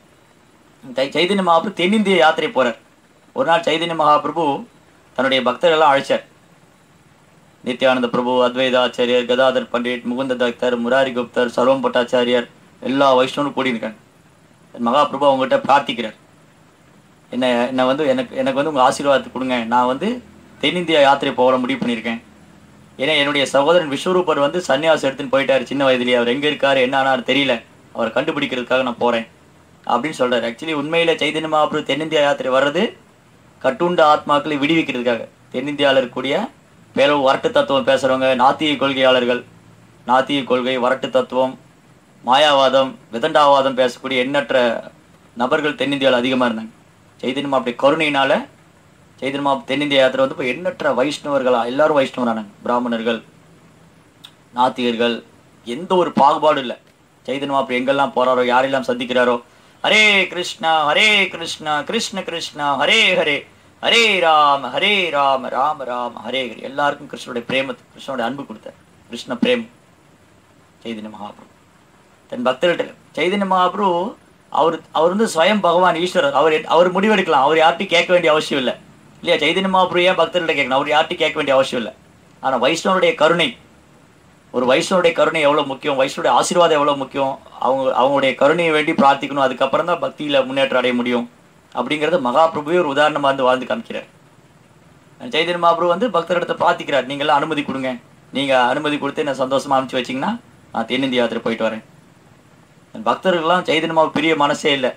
தை- சைதன்ய மகாபிரபு தென்னிந்திய யாத்திரை போறார் ஒரு நாள் சைதன்ய மகாபிரபு தன்னுடைய பக்தர்களெல்லாம் அழைச்சார் நித்யானந்த பிரபு அத்வைதாச்சாரியர் கதாதர் பண்டிட் முகுந்த தக்தர் முராரி குப்தர் சர்வம் பட்டாச்சாரியார் எல்லா வைஷ்ணவனும் கூடியிருக்காங்க மகாபிரபு அவங்ககிட்ட பிரார்த்திக்கிறார் என்ன என்னை வந்து எனக்கு எனக்கு வந்து உங்கள் ஆசீர்வாதத்தை கொடுங்க நான் வந்து தென்னிந்தியா யாத்திரை போகிற முடிவு பண்ணியிருக்கேன் ஏன்னா என்னுடைய சகோதரன் விஸ்வரூபர் வந்து சன்னியாசம் எடுத்துன்னு போயிட்டார் சின்ன வயதுலேயே அவர் எங்கே இருக்காரு என்ன ஆனார் தெரியல அவரை கண்டுபிடிக்கிறதுக்காக நான் போகிறேன் அப்படின்னு சொல்றாரு ஆக்சுவலி உண்மையில சைதன்ய மகாபிரபு தென்னிந்தியா யாத்திரை வர்றது கட்டுண்ட ஆத்மாக்களை விடுவிக்கிறதுக்காக தென்னிந்தியாவில் இருக்கக்கூடிய பேரவு வரட்டு தத்துவம் பேசுறவங்க நாத்திக கொள்கையாளர்கள் நாத்திக கொள்கை வரட்டு தத்துவம் மாயாவாதம் விதண்டாவாதம் பேசக்கூடிய எண்ணற்ற நபர்கள் தென்னிந்தியாவில் அதிகமாக இருந்தாங்க சைதன்ய அப்படி கருணையினால சைதன்ய தென்னிந்திய யாத்திரை வந்து இப்போ எண்ணற்ற வைஷ்ணவர்களா எல்லாரும் வைஷ்ணவரானாங்க பிராமணர்கள் நாத்திகர்கள் எந்த ஒரு பாகுபாடும் இல்லை சைதன்ய மாப்பிள்ளை எங்கெல்லாம் போறாரோ யாரெல்லாம் சந்திக்கிறாரோ ஹரே கிருஷ்ணா ஹரே கிருஷ்ணா கிருஷ்ண கிருஷ்ணா ஹரே ஹரே ஹரே ராம ஹரே ராம ராம ராம ஹரே ஹரே எல்லாருக்கும் கிருஷ்ணனுடைய பிரேமத்தை கிருஷ்ணனுடைய அன்பு கொடுத்தார் கிருஷ்ண பிரேம் சைதன்ய மகாபிரபு தன் பக்தர்கள்ட்ட சைதன்ய மகாபிரபு அவர் அவர் வந்து ஸ்வயம் பகவான் ஈஸ்வரர் அவர் அவர் முடிவெடுக்கலாம் அவர் யார்ட்டையும் கேட்க வேண்டிய அவசியம் இல்லை இல்லையா சைதன்ய மகாபிரபு ஏன் பக்தர்கள்ட்ட கேட்கணும் அவர் யார்ட்டையும் கேட்க வேண்டிய அவசியம் இல்லை ஆனால் வைஷ்ணவனுடைய கருணை ஒரு வைஷ்ணவனுடைய கருணை எவ்வளோ முக்கியம் வைஷ்ணவனுடைய ஆசீர்வாதம் எவ்வளோ முக்கியம் அவங்க அவங்களுடைய கருணையை வேண்டி பிரார்த்திக்கணும் அதுக்கப்புறம் தான் பக்தியில் முன்னேற்றம் அடைய முடியும் அப்படிங்கிறது மகாபிரபுவே ஒரு உதாரணமாக இருந்து வாழ்ந்து காமிக்கிறார் சைதன்ய மகாபிரபு வந்து பக்தர்கிட்ட பிரார்த்திக்கிறார் நீங்களாம் அனுமதி கொடுங்க நீங்கள் அனுமதி கொடுத்து என்ன சந்தோஷமா அனுப்பிச்சு வச்சீங்கன்னா நான் தென்னிந்திய யாத்திரை போயிட்டு வரேன் என் பக்தர்கள்லாம் சைதன்ய மகா பெரிய மனசே இல்லை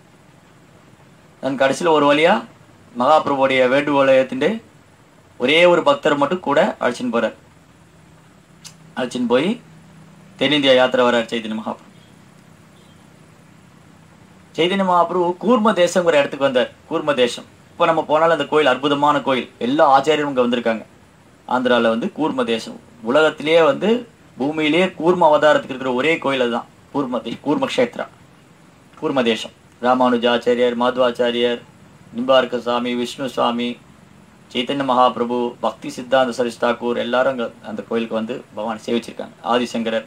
நான் கடைசியில் ஒரு வழியா மகாபிரபுடைய வேண்டுகோளை ஏற்றுண்டு ஒரே ஒரு பக்தர் மட்டும் கூட அழைச்சின்னு போறார் அழைச்சின்னு போய் தென்னிந்தியா யாத்திரை வர்றார் சைதன்ய மகாபிரபு சைதன்ய மகாபிரபு கூர்ம தேசங்கிற இடத்துக்கு வந்தார் கூர்ம தேசம் இப்போ எப்போ நம்ம போனாலும் அந்த கோயில் அற்புதமான கோயில் எல்லா ஆச்சாரியரும் இங்கே வந்திருக்காங்க ஆந்திராவில் வந்து கூர்ம தேசம் உலகத்திலேயே வந்து பூமியிலேயே கூர்ம அவதாரத்துக்கு இருக்கிற ஒரே கோயில் அதுதான் கூர்ம தே- கூர்ம க்ஷேத்ரா கூர்ம தேசம் ராமானுஜாச்சாரியர் மாத்வாச்சாரியர் நிம்பார்க்க சுவாமி விஷ்ணு சுவாமி சைத்தன்ய மகாபிரபு பக்தி சித்தாந்த சரீஷ் தாக்கூர் எல்லாரும் அங்கே அந்த கோயிலுக்கு வந்து பகவான் சேவிச்சிருக்காங்க ஆதிசங்கரர்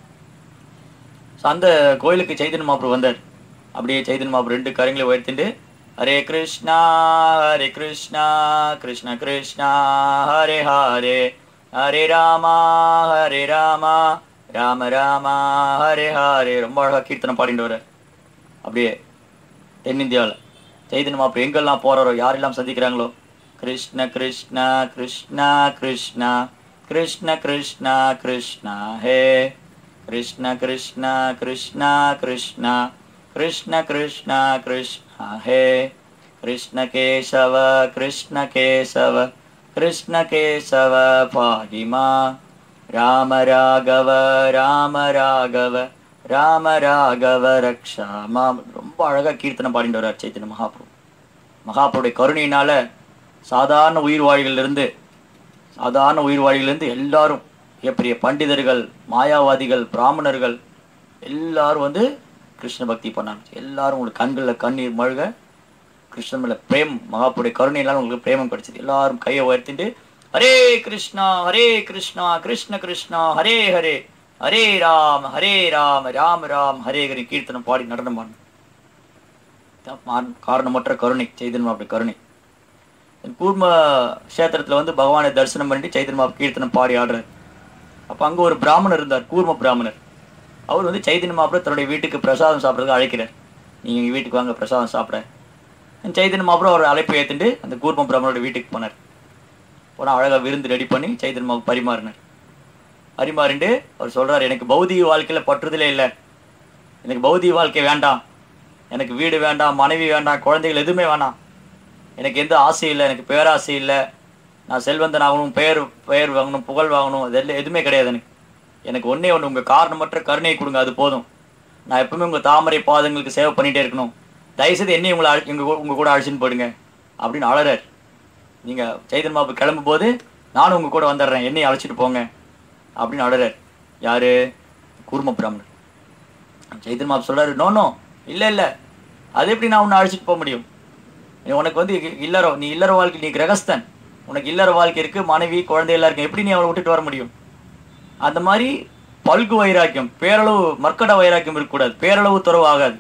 ஸோ அந்த கோயிலுக்கு சைதன்ய மகாபிரபு வந்தார் அப்படியே சைதன்ய மகாபிரபு ரெண்டு கரங்களை உயர்த்திட்டு ஹரே கிருஷ்ணா ஹரே கிருஷ்ணா கிருஷ்ண கிருஷ்ணா ஹரே ஹரே ஹரே ராமா ஹரே ராமா ராம ராமா ஹரே ஹரே ரொம்ப அழகாக கீர்த்தனம் பாடிட்டு வர்றார் அப்படியே தென்னிந்தியாவில் சைதன்ய மகாபிரபு எங்கெல்லாம் போறாரோ யாரெல்லாம் சந்திக்கிறாங்களோ கிருஷ்ண கிருஷ்ணா கிருஷ்ணா கிருஷ்ணா கிருஷ்ண கிருஷ்ணா கிருஷ்ணா ஹே கிருஷ்ண கிருஷ்ணா கிருஷ்ணா கிருஷ்ணா கிருஷ்ண கிருஷ்ணா கிருஷ்ணா ஹே கிருஷ்ண கேசவ கிருஷ்ண கேசவ கிருஷ்ண கேசவ பாகிமா ராம ராகவ ராம ராகவ ராம ராகவ ரக்ஷா மாம் ரொம்ப அழகா கீர்த்தனம் பாடிட்டு வர்றார் சைத்தன்ய மகாபிரபு மகாபிரபுடைய கருணையினால சாதாரண உயிர்வாழிகளிலிருந்து சாதாரண உயிர்வாழிகளிலிருந்து எல்லாரும் பெரிய பண்டிதர்கள் மாயாவாதிகள் பிராமணர்கள் எல்லாரும் வந்து கிருஷ்ண பக்தி பண்ணாங்க எல்லாரும் உங்களுக்கு கண்களில் கண்ணீர் மழுக கிருஷ்ணன் மேல பிரேம் மகாபுடைய கருணையினால உங்களுக்கு பிரேமம் கிடைச்சது எல்லாரும் கையை உயர்த்திட்டு ஹரே கிருஷ்ணா ஹரே கிருஷ்ணா கிருஷ்ண கிருஷ்ணா ஹரே ஹரே ஹரே ராம் ஹரே ராம் ராம் ராம் ஹரே ஹரி கீர்த்தனம் பாடி நடனம் பாடு இதான் மா- காரணமற்ற கருணை சைதன்ய அப்படி கருணை கூர்ம கஷேத்திரத்துல வந்து பகவானை தரிசனம் பண்ணிட்டு சைதன்ய கீர்த்தனம் பாடி ஆடுறார் அப்ப அங்க ஒரு பிராமணர் இருந்தார் கூர்ம பிராமணர் அவர் வந்து சைதன்ய மாப்பிள்ள தன்னுடைய வீட்டுக்கு பிரசாதம் சாப்பிட்றதுக்கு அழைக்கிறார் நீங்க எங்க வீட்டுக்கு வாங்க பிரசாதம் சாப்பிட சைதன்ய மாப்பிள்ள அவர் அழைப்பு ஏத்துட்டு அந்த கூர்ம பிராமணரோட வீட்டுக்கு போனார் போனால் அழகா விருந்து ரெடி பண்ணி சைதன்ய மாவு பரிமாறினார் பரிமாறிண்டு அவர் சொல்றாரு எனக்கு பௌதிக வாழ்க்கையில பற்றுதலே இல்லை எனக்கு பௌதிக வாழ்க்கை வேண்டாம் எனக்கு வீடு வேண்டாம் மனைவி வேண்டாம் குழந்தைகள் எதுவுமே வேணாம் எனக்கு எந்த ஆசையும் இல்லை எனக்கு பேராசை இல்லை நான் செல்வந்தன் ஆகணும் பெயர் பெயர் வாங்கணும் புகழ் வாங்கணும் இதெல்லாம் எதுவுமே கிடையாது எனக்கு எனக்கு ஒன்றே ஒன்று உங்கள் காரணமற்ற கருணை கொடுங்க அது போதும் நான் எப்பவுமே உங்கள் தாமரை பாதங்களுக்கு சேவை பண்ணிகிட்டே இருக்கணும் தயவுசெய்து என்னையும் உங்களை அழை எங்கள் உங்கள் கூட அழைச்சின்னு போயிடுங்க அப்படின்னு அழறார் நீங்கள் சைதன் மாப்பு கிளம்பும் போது நானும் உங்கள் கூட வந்துடுறேன் என்னையும் அழைச்சிட்டு போங்க அப்படின்னு அழறார் யாரு கூர்ம பிராமணர் சைதன் மாப்பு சொல்றாரு நோ நோ இல்லை இல்லை அது எப்படி நான் உன்னை அழைச்சிட்டு போக முடியும் நீ உனக்கு வந்து இ- இல்லறம் நீ இல்லற வாழ்க்கை நீ கிரகஸ்தன் உனக்கு இல்லற வாழ்க்கை இருக்கு மனைவி குழந்தை எல்லாம் இருக்கு எப்படி நீ அவளை விட்டுட்டு வர முடியும் அந்த மாதிரி பல்கு வைராக்கியம் பேரளவு மர்க்கட வைராக்கியம் இருக்கக்கூடாது பேரளவு துறவு ஆகாது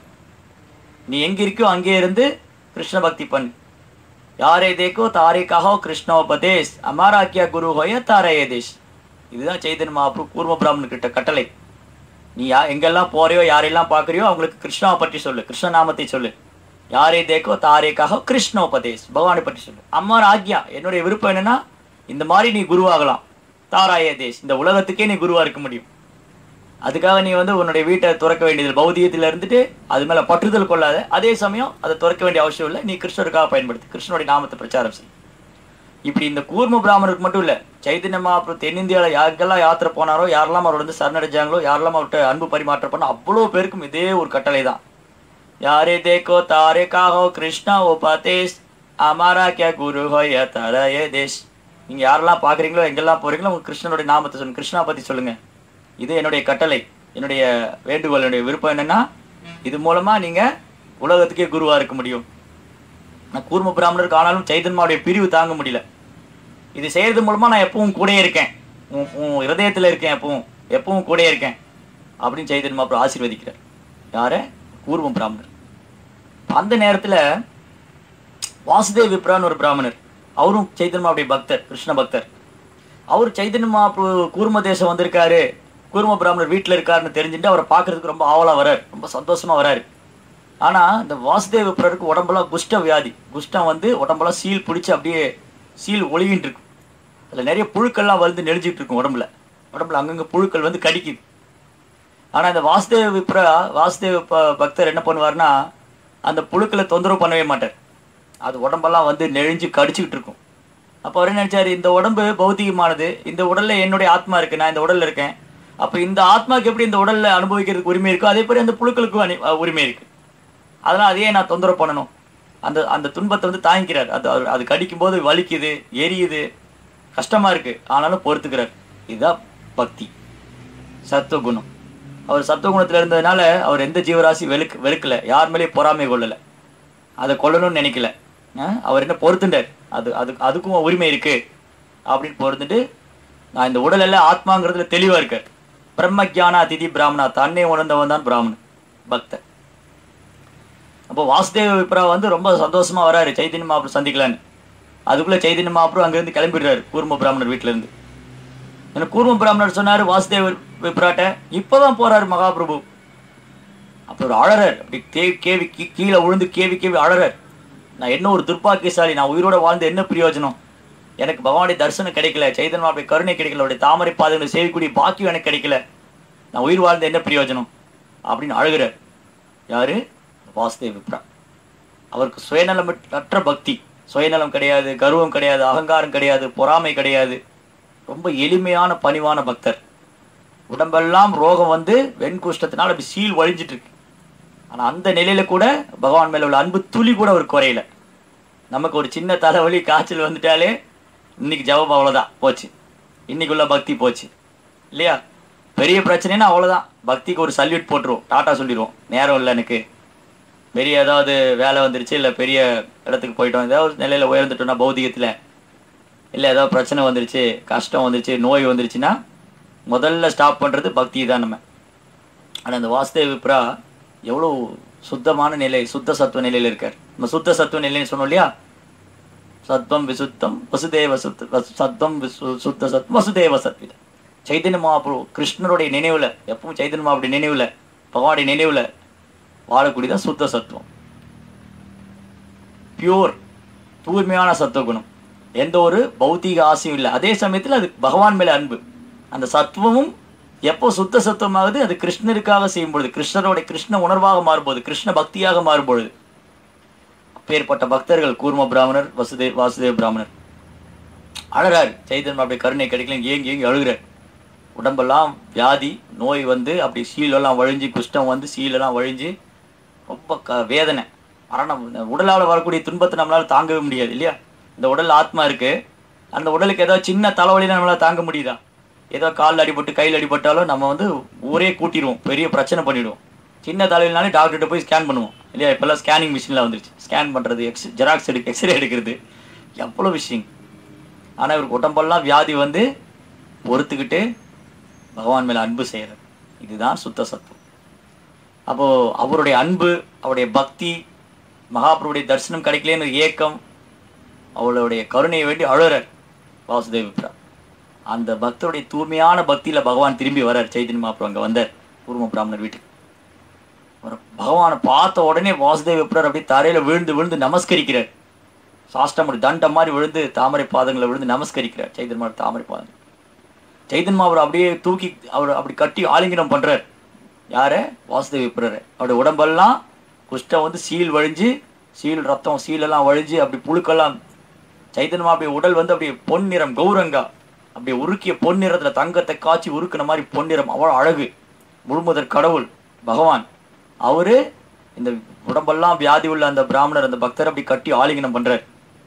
நீ எங்க இருக்கியோ அங்கே இருந்து கிருஷ்ண பக்தி பண்ணு யாரே தேக்கோ தாரே கஹோ கிருஷ்ணோபதேஷ் அமாராக்கியா குரு ஹோய தாரே தேஷ் இதுதான் சைதன்ய மகாபு கூர்ம பிராமணன் கிட்ட கட்டளை நீ யா எங்கெல்லாம் போறியோ யாரெல்லாம் பார்க்கறியோ அவங்களுக்கு கிருஷ்ணாவை பற்றி சொல்லு கிருஷ்ண நாமத்தை சொல்லு யாரே தேக்கோ தாரேக்காக கிருஷ்ணோபதேஷ் பகவானை பற்றி சொல்லு அம்மார் ஆக்யா என்னுடைய விருப்பம் என்னன்னா இந்த மாதிரி நீ குருவாகலாம் தாராய தேஷ் இந்த உலகத்துக்கே நீ குருவா இருக்க முடியும் அதுக்காக நீ வந்து உன்னுடைய வீட்டை துறக்க வேண்டியது பௌதிகத்தில் இருந்துட்டு அது மேல பற்றுதல் கொள்ளாத அதே சமயம் அதை துறக்க வேண்டிய அவசியம் இல்லை நீ கிருஷ்ணருக்காக பயன்படுத்து கிருஷ்ணனுடைய நாமத்தை பிரச்சாரம் செய் இப்படி இந்த கூர்ம பிராமணருக்கு மட்டும் இல்ல சைதன்ய மகாபிரபு தென்னிந்தியாவில் யாருக்கெல்லாம் யாத்திரை போனாரோ யாரெல்லாம் அவர் வந்து சரணடைஞ்சாங்களோ யாரெல்லாம் அவர்கிட்ட அன்பு பரிமாற்றம் பண்ண அவ்வளோ பேருக்கும் இதே ஒரு கட்டளை தான் யாரே தேக்கோ தாரே காஹோ கிருஷ்ணா ஓ பாத்தேஷ் அமாரா கே குரு ஹோய தரயே தேஷ் நீங்க யாரெல்லாம் பாக்குறீங்களோ எங்கெல்லாம் போறீங்களோ உங்க கிருஷ்ணனுடைய நாமத்தை சொல்லுங்க கிருஷ்ணா பத்தி சொல்லுங்க இது என்னுடைய கட்டளை என்னுடைய வேண்டுகோள் என்னுடைய விருப்பம் என்னன்னா இது மூலமா நீங்க உலகத்துக்கே குருவா இருக்க முடியும் நான் கூர்ம பிராமணருக்கு ஆனாலும் சைதன்மாவுடைய பிரிவு தாங்க முடியல இது செய்யறது மூலமா நான் எப்பவும் கூடயே இருக்கேன் உன் உன் இருதயத்துல இருக்கேன் எப்பவும் எப்பவும் கூடயே இருக்கேன் அப்படின்னு சைதன்மா அப்புறம் ஆசீர்வதிக்கிறார் யார கூர்ம பிராமணர் அந்த நேரத்துல வாசுதேவ் விப்ரான்னு ஒரு பிராமணர் அவரும் சைதன்மாவுடைய பக்தர் கிருஷ்ண பக்தர் அவர் சைதன்ய மகாபிரபு கூர்ம தேசம் வந்திருக்காரு கூர்ம பிராமணர் வீட்டில் இருக்காருன்னு தெரிஞ்சுட்டு அவரை பார்க்கறதுக்கு ரொம்ப ஆவலா வராரு ரொம்ப சந்தோஷமா வராரு ஆனா இந்த வாசுதேவ விப்ரருக்கு உடம்பெல்லாம் குஷ்ட வியாதி குஷ்டம் வந்து உடம்பெல்லாம் சீல் பிடிச்சி அப்படியே சீல் ஒளிகிட்டு இருக்கும் அதுல நிறைய புழுக்கள்லாம் வந்து நெளிஞ்சிட்டு இருக்கும் உடம்புல உடம்புல அங்கங்க புழுக்கள் வந்து கடிக்குது ஆனா இந்த வாசுதேவ விப்ரா வாசுதேவ ப- பக்தர் என்ன பண்ணுவார்னா அந்த புழுக்களை தொந்தரவு பண்ணவே மாட்டார் அது உடம்பெல்லாம் வந்து நெழிஞ்சு கடிச்சுக்கிட்டு இருக்கும் அப்போ அவர் என்ன நினைச்சாரு இந்த உடம்பு பௌத்திகமானது இந்த உடல்ல என்னுடைய ஆத்மா இருக்கு நான் இந்த உடல்ல இருக்கேன் அப்ப இந்த ஆத்மாக்கு எப்படி இந்த உடல்ல அனுபவிக்கிறதுக்கு உரிமை இருக்கோ அதே மாதிரி அந்த புழுக்களுக்கும் அனி- அஹ் உரிமை இருக்கு அதனால அதையே நான் தொந்தரவு பண்ணணும் அந்த அந்த துன்பத்தை வந்து தாங்கிக்கிறார் அது அது- அது கடிக்கும்போது வலிக்குது எரியுது கஷ்டமா இருக்கு ஆனாலும் பொறுத்துக்கிறார் இதுதான் பக்தி சத்துவகுணம் அவர் சத்துவகுணத்தில் இருந்ததுனால அவர் எந்த ஜீவராசி வெறுக்க வெறுக்கல யார் மேலேயும் பொறாமை கொள்ளலை அதை கொல்லணும்னு நினைக்கல அஹ் அவர் என்ன பொறுத்துட்டார் அது அது அதுக்கும் உரிமை இருக்கு அப்படின்னு பொறுத்துட்டு நான் இந்த உடல் எல்லாம் ஆத்மாங்கிறதுல தெளிவா இருக்கார் பிரம்மஜான அதிதி பிராமணா தன்னை உணர்ந்தவன் தான் பிராமணன் பக்தர் அப்போ வாசுதேவ விப்ரா வந்து ரொம்ப சந்தோஷமா வராரு சைதன்ய மகாபுரம் சந்திக்கலான்னு அதுக்குள்ள சைதன்ய மகாபுரம் அங்கிருந்து கிளம்பிடுறாரு கூர்ம பிராமணர் வீட்டுல இருந்து ஏன்னா கூர்ம பிராமணர் சொன்னாரு வாசுதேவ விப்ராட்ட இப்பதான் போறாரு மகாபிரபு அப்போ ஒரு அழறார் அப்படி தே கேவி கீ- கீழே விழுந்து கேவி கேவி அழறார் நான் என்ன ஒரு துர்பாக்கியசாலி நான் உயிரோட வாழ்ந்து என்ன பிரயோஜனம் எனக்கு பகவானுடைய தரிசனம் கிடைக்கல சைதன்ய அப்படி கருணை கிடைக்கல அவருடைய தாமரை பாதங்களை சேவிக்கூடிய பாக்கியம் எனக்கு கிடைக்கல நான் உயிர் வாழ்ந்து என்ன பிரயோஜனம் அப்படின்னு அழுகிறார் யாரு வாசுதேவ் விப்ரா அவருக்கு சுயநலமற்ற பக்தி சுயநலம் கிடையாது கர்வம் கிடையாது அகங்காரம் கிடையாது பொறாமை கிடையாது ரொம்ப எளிமையான பணிவான பக்தர் உடம்பெல்லாம் ரோகம் வந்து வெண்குஷ்டத்தினால அப்படி சீல் வழிஞ்சிட்டு இருக்கு ஆனா அந்த நிலையில கூட பகவான் மேல உள்ள அன்பு துளி கூட அவர் குறையல நமக்கு ஒரு சின்ன தலைவலி காய்ச்சல் வந்துட்டாலே இன்னைக்கு ஜபம் அவ்வளவுதான் போச்சு இன்னைக்குள்ள பக்தி போச்சு இல்லையா பெரிய பிரச்சனைனா அவ்வளவுதான் பக்திக்கு ஒரு சல்யூட் போட்டுருவோம் டாட்டா சொல்லிடுவோம் நேரம் இல்லை எனக்கு பெரிய ஏதாவது வேலை வந்துருச்சு இல்லை பெரிய இடத்துக்கு போயிட்டோம் ஏதாவது ஒரு நிலையில உயர்ந்துட்டோம்னா பௌதிகத்துல இல்லை ஏதாவது பிரச்சனை வந்துருச்சு கஷ்டம் வந்துருச்சு நோய் வந்துருச்சுன்னா முதல்ல ஸ்டாப் பண்றது பக்தி தான் நம்ம ஆனா அந்த வாசுதேவ விப்ரா எவ்வளோ சுத்தமான நிலை சுத்த சத்துவ நிலையில இருக்கார் நம்ம சுத்த சத்துவ நிலைன்னு சொன்னோம் இல்லையா சத்வம் விசுத்தம் வசுதேவ சுத்த வசு- சத்வம் விசு சுத்த சத் வசுதேவ சத்வித சைதன்ய மகாபுரு கிருஷ்ணருடைய நினைவுல எப்பவும் சைதன்ய மகாபுடைய நினைவுல பகவானுடைய நினைவுல வாழக்கூடியதான் சுத்த சத்துவம் பியூர் தூய்மையான சத்துவகுணம் எந்த ஒரு பௌத்திக ஆசையும் இல்லை அதே சமயத்தில் அது பகவான் மேல அன்பு அந்த சத்துவமும் எப்போ சுத்த சத்துவமாகுது அது கிருஷ்ணருக்காக செய்யும் பொழுது கிருஷ்ணரோட கிருஷ்ண உணர்வாக மாறும்போது கிருஷ்ண பக்தியாக மாறும்பொழுது அப்பேற்பட்ட பக்தர்கள் கூர்ம பிராமணர் வசுதேவ் வாசுதேவ பிராமணர் அழறாரு சைதன்யம் அப்படி கருணை கிடைக்கல ஏங்கி ஏங்கி அழுகிறார் உடம்பெல்லாம் வியாதி நோய் வந்து அப்படி சீலெல்லாம் வழிஞ்சு குஷ்டம் வந்து சீலெல்லாம் வழிஞ்சு ரொம்ப க வேதனை மரணம் இந்த உடலால் வரக்கூடிய துன்பத்தை நம்மளால தாங்கவே முடியாது இல்லையா இந்த உடல் ஆத்மா இருக்கு அந்த உடலுக்கு ஏதோ சின்ன தலைவலினா நம்மளால தாங்க முடியுதா ஏதோ காலில் அடிபட்டு கையில் அடிபட்டாலும் நம்ம வந்து ஊரே கூட்டிடுவோம் பெரிய பிரச்சனை பண்ணிடுவோம் சின்ன தலைவலினாலே டாக்டர்கிட்ட போய் ஸ்கேன் பண்ணுவோம் இல்லையா இப்போல்லாம் ஸ்கேனிங் மிஷினில் வந்துருச்சு ஸ்கேன் பண்ணுறது எக்ஸ் ஜெராக்ஸ் எடுக்க எக்ஸ்ரே எடுக்கிறது எவ்வளோ விஷயம் ஆனால் இவருக்கு உடம்பெல்லாம் வியாதி வந்து பொறுத்துக்கிட்டு பகவான் மேல அன்பு செய்யறது இதுதான் சுத்த சத்துவம் அப்போ அவருடைய அன்பு அவருடைய பக்தி மகாபுருடைய தரிசனம் கிடைக்கலன்னு ஏக்கம் அவளுடைய கருணையை வேண்டி அழுறார் வாசுதேவ விப்ரா அந்த பக்தருடைய தூய்மையான பக்தியில பகவான் திரும்பி வரார் சைத்தன்ய மகாபுரம் அங்க வந்தார் கூர்ம பிராமணர் வீட்டுக்கு அவர் பகவானை பார்த்த உடனே வாசுதேவ விப்ரர் அப்படியே தரையில விழுந்து விழுந்து நமஸ்கரிக்கிறார் சாஷ்டமுடி தண்டம் மாதிரி விழுந்து தாமரை பாதங்களை விழுந்து நமஸ்கரிக்கிறார் சைத்தன்ய மகாபுரம் தாமரை பாதங்கள் சைதன்மா அவர் அப்படியே தூக்கி அவர் அப்படி கட்டி ஆலிங்கனம் பண்றார் யார வாசுதேவ விப்ரரை அவருடைய உடம்பெல்லாம் குஷ்டம் வந்து சீல் வழிஞ்சு சீல் ரத்தம் சீலெல்லாம் வழிஞ்சு அப்படி புழுக்கெல்லாம் சைதன்மா அப்படியே உடல் வந்து அப்படியே பொன்னிறம் கௌரங்கா அப்படியே உருக்கிய பொன்னிறத்துல தங்கத்தை காய்ச்சி உருக்குன மாதிரி பொன்னிறம் அவ்வளோ அழகு முழுமுதற் கடவுள் பகவான் அவரு இந்த உடம்பெல்லாம் வியாதி உள்ள அந்த பிராமணர் அந்த பக்தர் அப்படி கட்டி ஆலிங்கனம் பண்றார்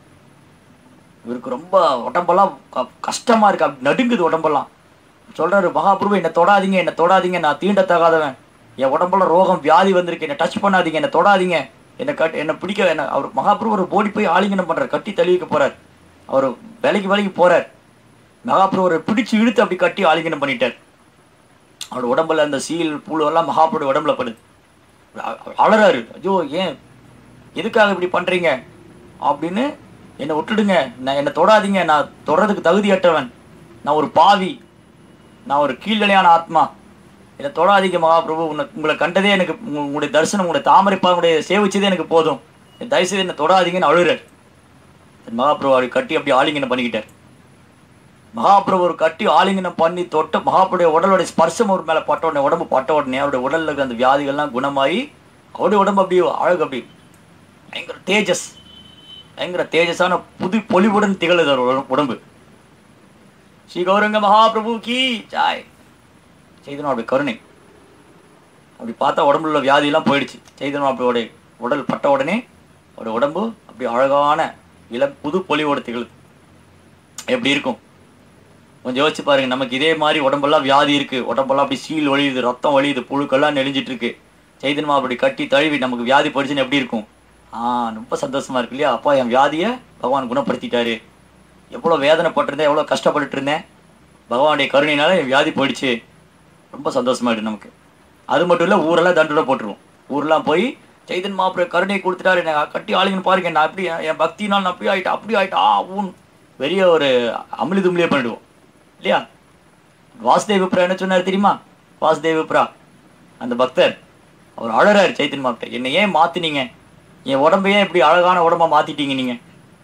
இவருக்கு ரொம்ப உடம்பெல்லாம் க- கஷ்டமா இருக்கு அப்படி நடுங்குது உடம்பெல்லாம் சொல்றாரு மகாபிரபு என்னை தொடாதீங்க என்னை தொடாதீங்க நான் தீண்டத்தகாதவன் என் உடம்பெல்லாம் ரோகம் வியாதி வந்திருக்கு என்னை டச் பண்ணாதீங்க என்னை தொடாதீங்க என்னை கட் என்னை பிடிக்க என்ன அவர் மகாபிரபு ஒரு போடி போய் ஆலிங்கனம் பண்றார் கட்டி தழுவிக்க போறார் அவர் விலைக்கு விலைக்கு போறார் மகாபிரபு அவரை பிடிச்சு இழுத்து அப்படி கட்டி ஆலிங்கனம் பண்ணிட்டார் அவரோட உடம்புல அந்த சீல் புழு எல்லாம் மகாபிரபு உடம்புல படுது அ- அழறாரு ஐயோ ஏன் எதுக்காக இப்படி பண்றீங்க அப்படின்னு என்னை விட்டுடுங்க நான் என்னை தொடாதீங்க நான் தொடறதுக்கு தகுதியற்றவன் நான் ஒரு பாவி நான் ஒரு கீழ்நிலையான ஆத்மா என்னை தொடாதீங்க மகாபிரபு உன்னை உங்களை கண்டதே எனக்கு உங்க- உங்களுடைய தரிசனம் உங்களுடைய தாமரை பாவனுடைய சேவிச்சதே எனக்கு போதும் தயவுசெய்து என்னை தொடாதீங்கன்னு அழுகிறார் மகாபிரபு அவரை கட்டி அப்படி ஆலிங்கனம் பண்ணிக்கிட்டார் மகாபிரபு ஒரு கட்டி ஆலிங்கனம் பண்ணி தொட்ட மகாபுடைய உடலுடைய ஸ்பர்சம் ஒரு மேல பட்ட உடனே உடம்பு பட்ட உடனே அவருடைய உடல்ல இருக்க அந்த வியாதிகள்லாம் குணமாகி அவருடைய உடம்பு அப்படியே அழகு அப்படி பயங்கர தேஜஸ் பயங்கர தேஜஸான புது பொலிவுடன் திகழுது அவர் உட- உடம்பு ஸ்ரீ கௌரங்க மகாபிரபு கி ஜாய் சைதன்ய அப்படி கருணை அப்படி பார்த்தா உடம்புல உள்ள வியாதியெல்லாம் போயிடுச்சு சைதன்ய அப்படியோட உடல் பட்ட உடனே ஒரு உடம்பு அப்படி அழகான இள புது பொலிவோட திகழுது எப்படி இருக்கும் கொஞ்சம் யோசிச்சு பாருங்க நமக்கு இதே மாதிரி உடம்பெல்லாம் வியாதி இருக்கு உடம்பெல்லாம் அப்படி சீல் ஒழியுது ரத்தம் ஒழியுது புழுக்கெல்லாம் நெளிஞ்சிட்டு இருக்கு சைதன்மா அப்படி கட்டி தழுவி நமக்கு வியாதி படிச்சுன்னு எப்படி இருக்கும் ஆ ரொம்ப சந்தோஷமா இருக்கு இல்லையா அப்பா என் வியாதியை பகவான் குணப்படுத்திட்டாரு எவ்வளோ வேதனைப்பட்டிருந்தேன் எவ்வளோ கஷ்டப்பட்டுட்டு இருந்தேன் பகவானுடைய கருணையினால என் வியாதி போயிடுச்சு ரொம்ப சந்தோஷமாயிடு நமக்கு அது மட்டும் இல்லை ஊரெல்லாம் தண்டோட போட்டுருவோம் ஊரெல்லாம் போய் சைதன் மாப்பிள்ள கருணை கொடுத்துட்டாரு என்னை கட்டி ஆளுங்கன்னு பாருங்க நான் அப்படி என் பக்தினால் நான் அப்படி ஆயிட்டேன் அப்படி ஆயிட்டா ஆ ஊன் பெரிய ஒரு அமிலி தும்லியே பண்ணிடுவோம் இல்லையா வாசுதேவ் விப்ரா என்ன சொன்னார் தெரியுமா வாசுதேவ் விப்ரா அந்த பக்தர் அவர் அழறாரு சைத்தன் மாப்பிட்ட என்னை ஏன் மாத்தினீங்க என் உடம்பையே இப்படி அழகான உடம்பா மாத்திட்டீங்க நீங்க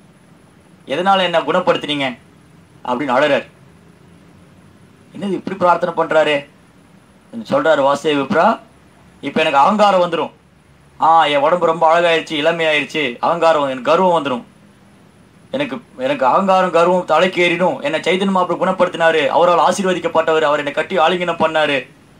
எதனால என்ன குணப்படுத்துனீங்க அப்படின்னு அழறாரு என்னது இப்படி பிரார்த்தனை பண்றாரு சொல்றாரு வாசுதேவ் விப்ரா இப்போ எனக்கு அகங்காரம் வந்துடும் ஆ என் உடம்பு ரொம்ப அழகாயிருச்சு இளமையாயிருச்சு அகங்காரம் எனக்கு கர்வம் வந்துடும் எனக்கு எனக்கு அகங்காரம் கர்வம் தலைக்கு ஏறிடும் என்னை சைதன்ய மாப்பிள்ள குணப்படுத்தினாரு அவரால் ஆசீர்வதிக்கப்பட்டவர் அவர் என்னை கட்டி ஆலிங்கனம் பண்ணாரு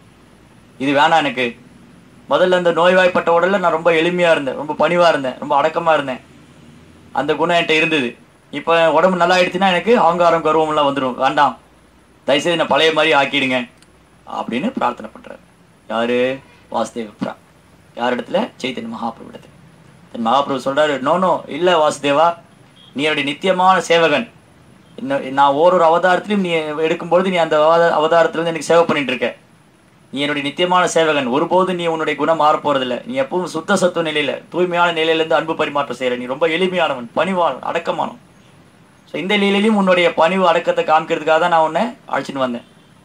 இது வேணாம் எனக்கு முதல்ல அந்த நோய்வாய்ப்பட்ட உடல்ல நான் ரொம்ப எளிமையா இருந்தேன் ரொம்ப பணிவா இருந்தேன் ரொம்ப அடக்கமா இருந்தேன் அந்த குணம் என்கிட்ட இருந்தது இப்போ உடம்பு நல்லா ஆயிடுச்சுன்னா எனக்கு அகங்காரம் கர்வம் எல்லாம் வந்துடும் வேண்டாம் தயவுசெய்து என்னை பழைய மாதிரி ஆக்கிடுங்க அப்படின்னு பிரார்த்தனை பண்றாரு யாரு வாசுதேவ் விப்ரா யார் இடத்துல சைத்தன்ய மகாபிரபு இடத்துல தன் மகாபிரபு சொல்றாரு நோ நோ இல்ல வாசுதேவா நீ என்னுடைய நித்தியமான சேவகன் இன்னும் நான் ஓரொரு அவதாரத்திலையும் நீ எடுக்கும்பொழுது நீ அந்த அவத- அவதாரத்துல இருந்து எனக்கு சேவை பண்ணிட்டு இருக்க நீ என்னுடைய நித்தியமான சேவகன் ஒருபோதும் நீ உன்னுடைய குணம் மாறப் போறதில்ல நீ எப்பவும் சுத்த சத்துவ நிலையில தூய்மையான நிலையில இருந்து அன்பு பரிமாற்றம் செய்யற நீ ரொம்ப எளிமையானவன் பணிவானவன் அடக்கமானவன் ஸோ இந்த நிலையிலையும் உன்னுடைய பணிவு அடக்கத்தை காமிக்கிறதுக்காக தான் நான் உன்னை அழைச்சிட்டு வந்தேன்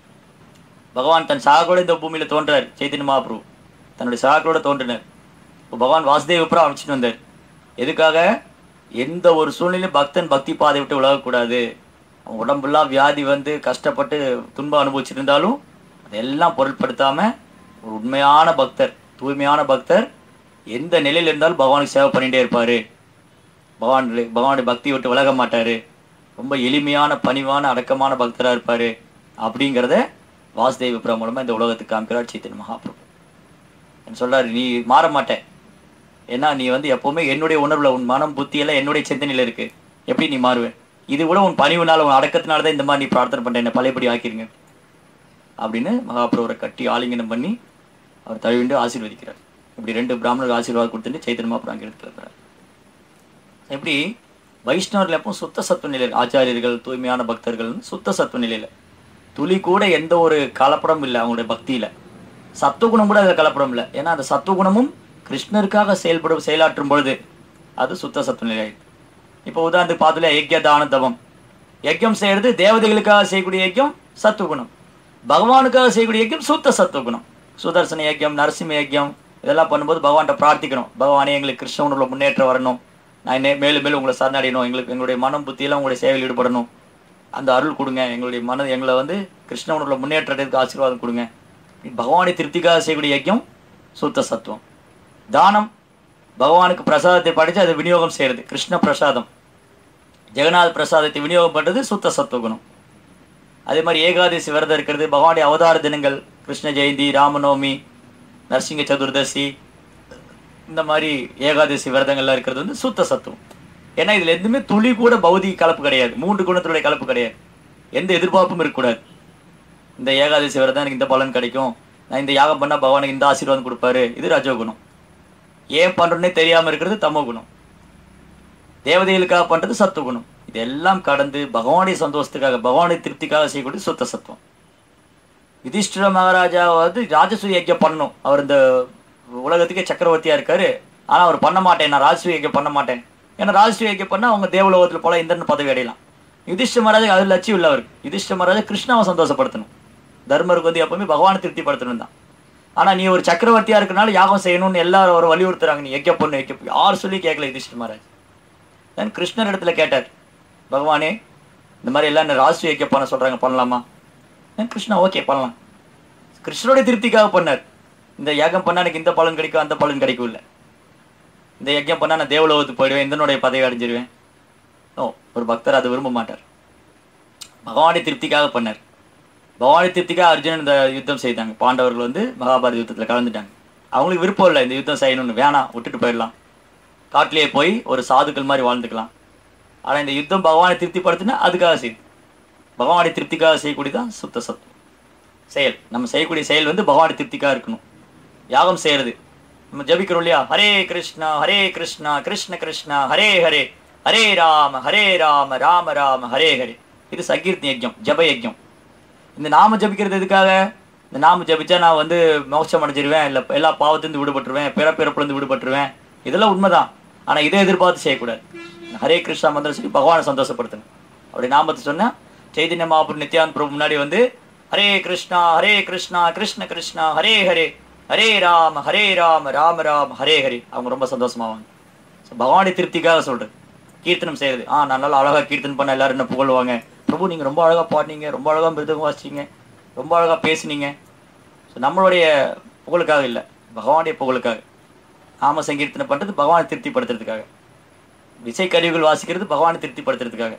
பகவான் தன் சகாக்களோட இந்த பூமியில தோன்றார் சைத்தன்ய மகாபிரபு தன்னுடைய சகாக்களோட தோன்றினார் இப்போ பகவான் வாசுதேவ் அப்புறம் அழைச்சிட்டு வந்தார் எதுக்காக எந்த ஒரு சூழ்நிலையும் பக்தன் பக்தி பாதை விட்டு விலகக்கூடாது அவன் உடம்புலாம் வியாதி வந்து கஷ்டப்பட்டு துன்பம் அனுபவிச்சிருந்தாலும் அதெல்லாம் பொருட்படுத்தாம ஒரு உண்மையான பக்தர் தூய்மையான பக்தர் எந்த நிலையில இருந்தாலும் பகவானுக்கு சேவை பண்ணிட்டே இருப்பாரு பகவான் பகவானுடைய பக்தி விட்டு விலக மாட்டாரு ரொம்ப எளிமையான பணிவான அடக்கமான பக்தரா இருப்பாரு அப்படிங்கிறத வாசுதேவ விப்ரா மூலமா இந்த உலகத்துக்கு காமிக்கிறார் சைத்தன்ய மகாபிரபு என்ன சொல்றாரு நீ மாற மாட்ட ஏன்னா நீ வந்து எப்பவுமே என்னுடைய உணர்வுல உன் மனம் புத்தி எல்லாம் என்னுடைய சிந்தனையில இருக்கு எப்படி நீ மாறுவ இது கூட உன் பணிவுனால உன் அடக்கத்தினால தான் இந்த மாதிரி நீ பிரார்த்தனை பண்ற என்ன பழையபடி ஆக்கிருங்க அப்படின்னு மகாபிரபுரை கட்டி ஆலிங்கனம் பண்ணி அவர் தழுவிண்டு ஆசீர்வதிக்கிறார் இப்படி ரெண்டு பிராமணர்கள் ஆசீர்வாதம் கொடுத்துட்டு சைத்தன்ய மகாபிரபு அங்கே எடுத்துக்கிறார் எப்படி வைஷ்ணவர்கள் எப்பவும் சுத்த சத்துவ நிலையில் ஆச்சாரியர்கள் தூய்மையான பக்தர்கள்னு சுத்த சத்துவ நிலையில துளி கூட எந்த ஒரு கலப்படம் இல்லை அவங்களுடைய பக்தியில சத்துவகுணம் கூட அதில் கலப்படம் இல்லை ஏன்னா அந்த சத்துவகுணமும் கிருஷ்ணருக்காக செயல்படும் செயலாற்றும் பொழுது அது சுத்த சத்துவ நிலை இப்போ உதாரணத்துக்கு பார்த்தல யஜ்ய தான தவம் யஜ்யம் செய்யறது தேவதைகளுக்காக செய்யக்கூடிய யஜ்யம் சத்துவகுணம் பகவானுக்காக செய்யக்கூடிய யஜ்யம் சுத்த சத்துவகுணம் சுதர்சன யஜ்யம் நரசிம்ம யஜ்யம் இதெல்லாம் பண்ணும்போது பகவான்கிட்ட பிரார்த்திக்கணும் பகவானே எங்களுக்கு கிருஷ்ண உணர்வுல முன்னேற்றம் வரணும் நான் நே- மேலும் மேலும் உங்களை சரணடையணும் எங்களுக்கு எங்களுடைய மனம் புத்தியெல்லாம் உங்களுடைய சேவையில் ஈடுபடணும் அந்த அருள் கொடுங்க எங்களுடைய மன எங்களை வந்து கிருஷ்ண உணர்வுல முன்னேற்றத்துக்கு ஆசீர்வாதம் கொடுங்க பகவானை திருப்திக்காக செய்யக்கூடிய யஜ்யம் சுத்த சத்துவம் தானம் பகவானுக்கு பிரசாதத்தை படைச்சு அதை விநியோகம் செய்யறது கிருஷ்ண பிரசாதம் ஜெகநாத் பிரசாதத்தை விநியோகம் பண்றது சுத்த சத்துவகுணம் அதே மாதிரி ஏகாதசி விரதம் இருக்கிறது பகவானுடைய அவதார தினங்கள் கிருஷ்ண ஜெயந்தி ராமநவமி நரசிங்க சதுர்தசி இந்த மாதிரி ஏகாதசி விரதங்கள்லாம் இருக்கிறது வந்து சுத்த சத்துவம் ஏன்னா இதுல எதுவுமே துளி கூட பௌதிக கலப்பு கிடையாது மூன்று குணத்தினுடைய கலப்பு கிடையாது எந்த எதிர்பார்ப்பும் இருக்கக்கூடாது இந்த ஏகாதசி விரதம் எனக்கு இந்த பலன் கிடைக்கும் நான் இந்த யாகம் பண்ணா பகவானுக்கு இந்த ஆசீர்வாதம் கொடுப்பாரு இது ரஜோகுணம் ஏன் பண்றோன்னே தெரியாம இருக்கிறது தமோ குணம் தேவதைகளுக்காக பண்றது சத்துவகுணம் இதெல்லாம் கடந்து பகவானுடைய சந்தோஷத்துக்காக பகவானுடைய திருப்திக்காக செய்யக்கூடிய சுத்த சத்துவம் யுதிஷ்டிர மகாராஜா வந்து ராஜசூய யஜ்யம் பண்ணணும் அவர் இந்த உலகத்துக்கே சக்கரவர்த்தியா இருக்காரு ஆனா அவர் பண்ண மாட்டேன் நான் ராஜசூய யஜ்யம் பண்ண மாட்டேன் ஏன்னா ராஜசூய யஜ்யம் பண்ணா அவங்க தேவலோகத்துல போல இந்திரன் பதவி அடையலாம் யுதிஷ்ட மகாராஜா அது லட்சியம் இல்லை அவருக்கு யுதிஷ்ட மகாராஜா கிருஷ்ணாவை சந்தோஷப்படுத்தணும் தர்மருக்கு வந்து எப்பவுமே பகவானை திருப்திப்படுத்தணும் தான் ஆனா நீ ஒரு சக்கரவர்த்தியா இருக்கனால யாகம் செய்யணும்னு எல்லாரும் அவர் வலியுறுத்துறாங்க நீ யஜ்யம் பண்ணு யஜ்யம் பண்ணு. யார் சொல்லி கேட்கல யுதிஷ்ட மகாராஜ் தென் கிருஷ்ணர் இடத்துல கேட்டார் பகவானே இந்த மாதிரி எல்லாம் என்ன ராஜசூய யஜ்யம் பண்ண சொல்றாங்க பண்ணலாமா தென் கிருஷ்ணா ஓகே பண்ணலாம் கிருஷ்ணருடைய திருப்திக்காக பண்ணார் இந்த யாகம் பண்ணா எனக்கு இந்த பலன் கிடைக்கும் அந்த பலன் கிடைக்கும் இல்லை இந்த யஜ்யம் பண்ணா நான் தேவலோகத்துக்கு போயிடுவேன் இந்தனுடைய பதவி அடைஞ்சிருவேன் ஓ ஒரு பக்தர் அதை விரும்ப மாட்டார் பகவானுடைய திருப்திக்காக பண்ணார் பகவானுடைய திருப்திக்காக அர்ஜுனன் இந்த யுத்தம் செய்தாங்க பாண்டவர்கள் வந்து மகாபாரத யுத்தத்தில் கலந்துட்டாங்க அவங்களுக்கு விருப்பம் இல்லை இந்த யுத்தம் செய்யணும்னு வேணாம் விட்டுட்டு போயிடலாம் காட்டிலேயே போய் ஒரு சாதுக்கள் மாதிரி வாழ்ந்துக்கலாம் ஆனால் இந்த யுத்தம் பகவானை திருப்திப்படுத்தினா அதுக்காக செய்யுது பகவானை திருப்திக்காக செய்யக்கூடியதான் சுத்த சத்துவம் செயல் நம்ம செய்யக்கூடிய செயல் வந்து பகவானை திருப்திக்காக இருக்கணும் யாகம் செய்யறது நம்ம ஜபிக்கிறோம் இல்லையா ஹரே கிருஷ்ணா ஹரே கிருஷ்ணா கிருஷ்ண கிருஷ்ணா ஹரே ஹரே ஹரே ராம ஹரே ராம ராம ராம ஹரே ஹரே இது சங்கீர்த்தி யஜ்யம் ஜப யஜ்யம் இந்த நாம ஜபிக்கிறது எதுக்காக இந்த நாம ஜபிச்சா நான் வந்து மோட்சம் அடைஞ்சிருவேன் இல்லை எல்லா பாவத்திலிருந்து விடுபட்டுருவேன் பிறப்பிறப்புலேருந்து விடுபட்டுருவேன் இதெல்லாம் உண்மைதான் ஆனால் இதை எதிர்பார்த்து செய்யக்கூடாது ஹரே கிருஷ்ணா மந்திரம் சொல்லி பகவானை சந்தோஷப்படுத்தணும் அப்படி நாமத்தை சொன்னா சைதன்ய மகாபுர் நித்யானந்த பிரபு முன்னாடி வந்து ஹரே கிருஷ்ணா ஹரே கிருஷ்ணா கிருஷ்ண கிருஷ்ணா ஹரே ஹரே ஹரே ராம ஹரே ராம ராம ராம ஹரே ஹரே அவங்க ரொம்ப சந்தோஷமாவாங்க ஸோ பகவானை திருப்திக்காக சொல்றது கீர்த்தனம் செய்யறது ஆ நான் நல்லா அழகா கீர்த்தனம் பண்ண எல்லாரும் என்ன புகழ்வாங்க பிரபு நீங்க ரொம்ப அழகா பாடினீங்க ரொம்ப அழகா மிருதகம் வாசிச்சீங்க ரொம்ப அழகா பேசுனீங்க ஸோ நம்மளுடைய புகழுக்காக இல்லை பகவானுடைய புகழுக்காக நாம சங்கீர்த்தனை பண்றது பகவானை திருப்திப்படுத்துறதுக்காக இசை கருவிகள் வாசிக்கிறது பகவானை திருப்திப்படுத்துறதுக்காக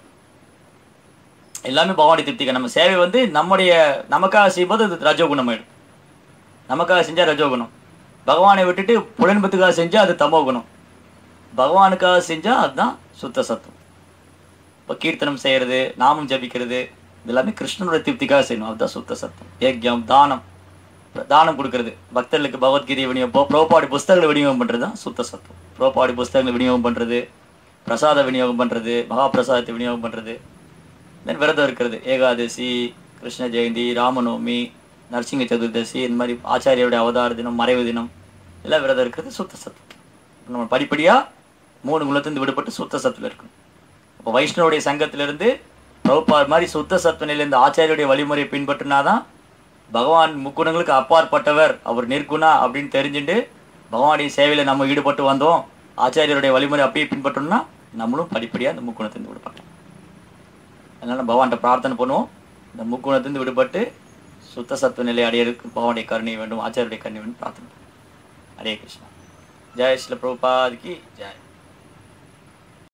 எல்லாமே பகவானை திருப்திக்காக நம்ம சேவை வந்து நம்முடைய நமக்காக செய்யும்போது அது ரஜோகுணம் ஆயிடும் நமக்காக செஞ்சா ரஜோகுணம் பகவானை விட்டுட்டு புலன்பத்துக்காக செஞ்சா அது தமோ குணம் பகவானுக்காக செஞ்சா அதுதான் சுத்த சத்துவம் இப்போ கீர்த்தனம் செய்யறது நாமம் ஜபிக்கிறது இது எல்லாமே கிருஷ்ணனோட திருப்திக்காக செய்யணும் அதுதான் சுத்த சத்துவம் ஏக்யம் தானம் தானம் கொடுக்கறது பக்தர்களுக்கு பகவத்கீதை விநியோகம் புரோபாடி புஸ்தகங்களை விநியோகம் பண்ணுறது தான் சுத்த சத்துவம் புரோபாடி புஸ்தகங்களை விநியோகம் பண்ணுறது பிரசாத விநியோகம் பண்ணுறது மகாபிரசாதத்தை விநியோகம் பண்ணுறது தென் விரதம் இருக்கிறது ஏகாதசி கிருஷ்ண ஜெயந்தி ராமநவமி நரசிங்க சதுர்தசி இந்த மாதிரி ஆச்சாரியோட அவதார தினம் மறைவு தினம் எல்லாம் விரதம் இருக்கிறது சுத்த சத்துவம் நம்ம படிப்படியாக மூணு குணத்திலிருந்து விடுபட்டு சுத்த சத்துல இருக்கணும் அப்போ வைஷ்ணவருடைய சங்கத்திலிருந்து பிரபுபார் மாதிரி சுத்த சத்துவ நிலையிலிருந்து ஆச்சாரியுடைய வழிமுறையை பின்பற்றினாதான் பகவான் முக்குணங்களுக்கு அப்பாற்பட்டவர் அவர் நிற்குணா அப்படின்னு தெரிஞ்சுட்டு பகவானுடைய சேவையில் நம்ம ஈடுபட்டு வந்தோம் ஆச்சாரியருடைய வழிமுறை அப்படியே பின்பற்றோம்னா நம்மளும் படிப்படியாக அந்த முக்குணத்திலிருந்து விடுபட்டோம் அதனால பகவான்கிட்ட பிரார்த்தனை பண்ணுவோம் இந்த முக்குணத்திலிருந்து விடுபட்டு சுத்த சத்துவ நிலை அடையிறதுக்கு பகவானுடைய கருணை வேண்டும் ஆச்சாரியுடைய கருணை வேண்டும் பிரார்த்தனை பண்ணுவோம். ஹரே கிருஷ்ணா ஜெய் ஸ்ரீல பிரபுபாதிக்கு ஜெய்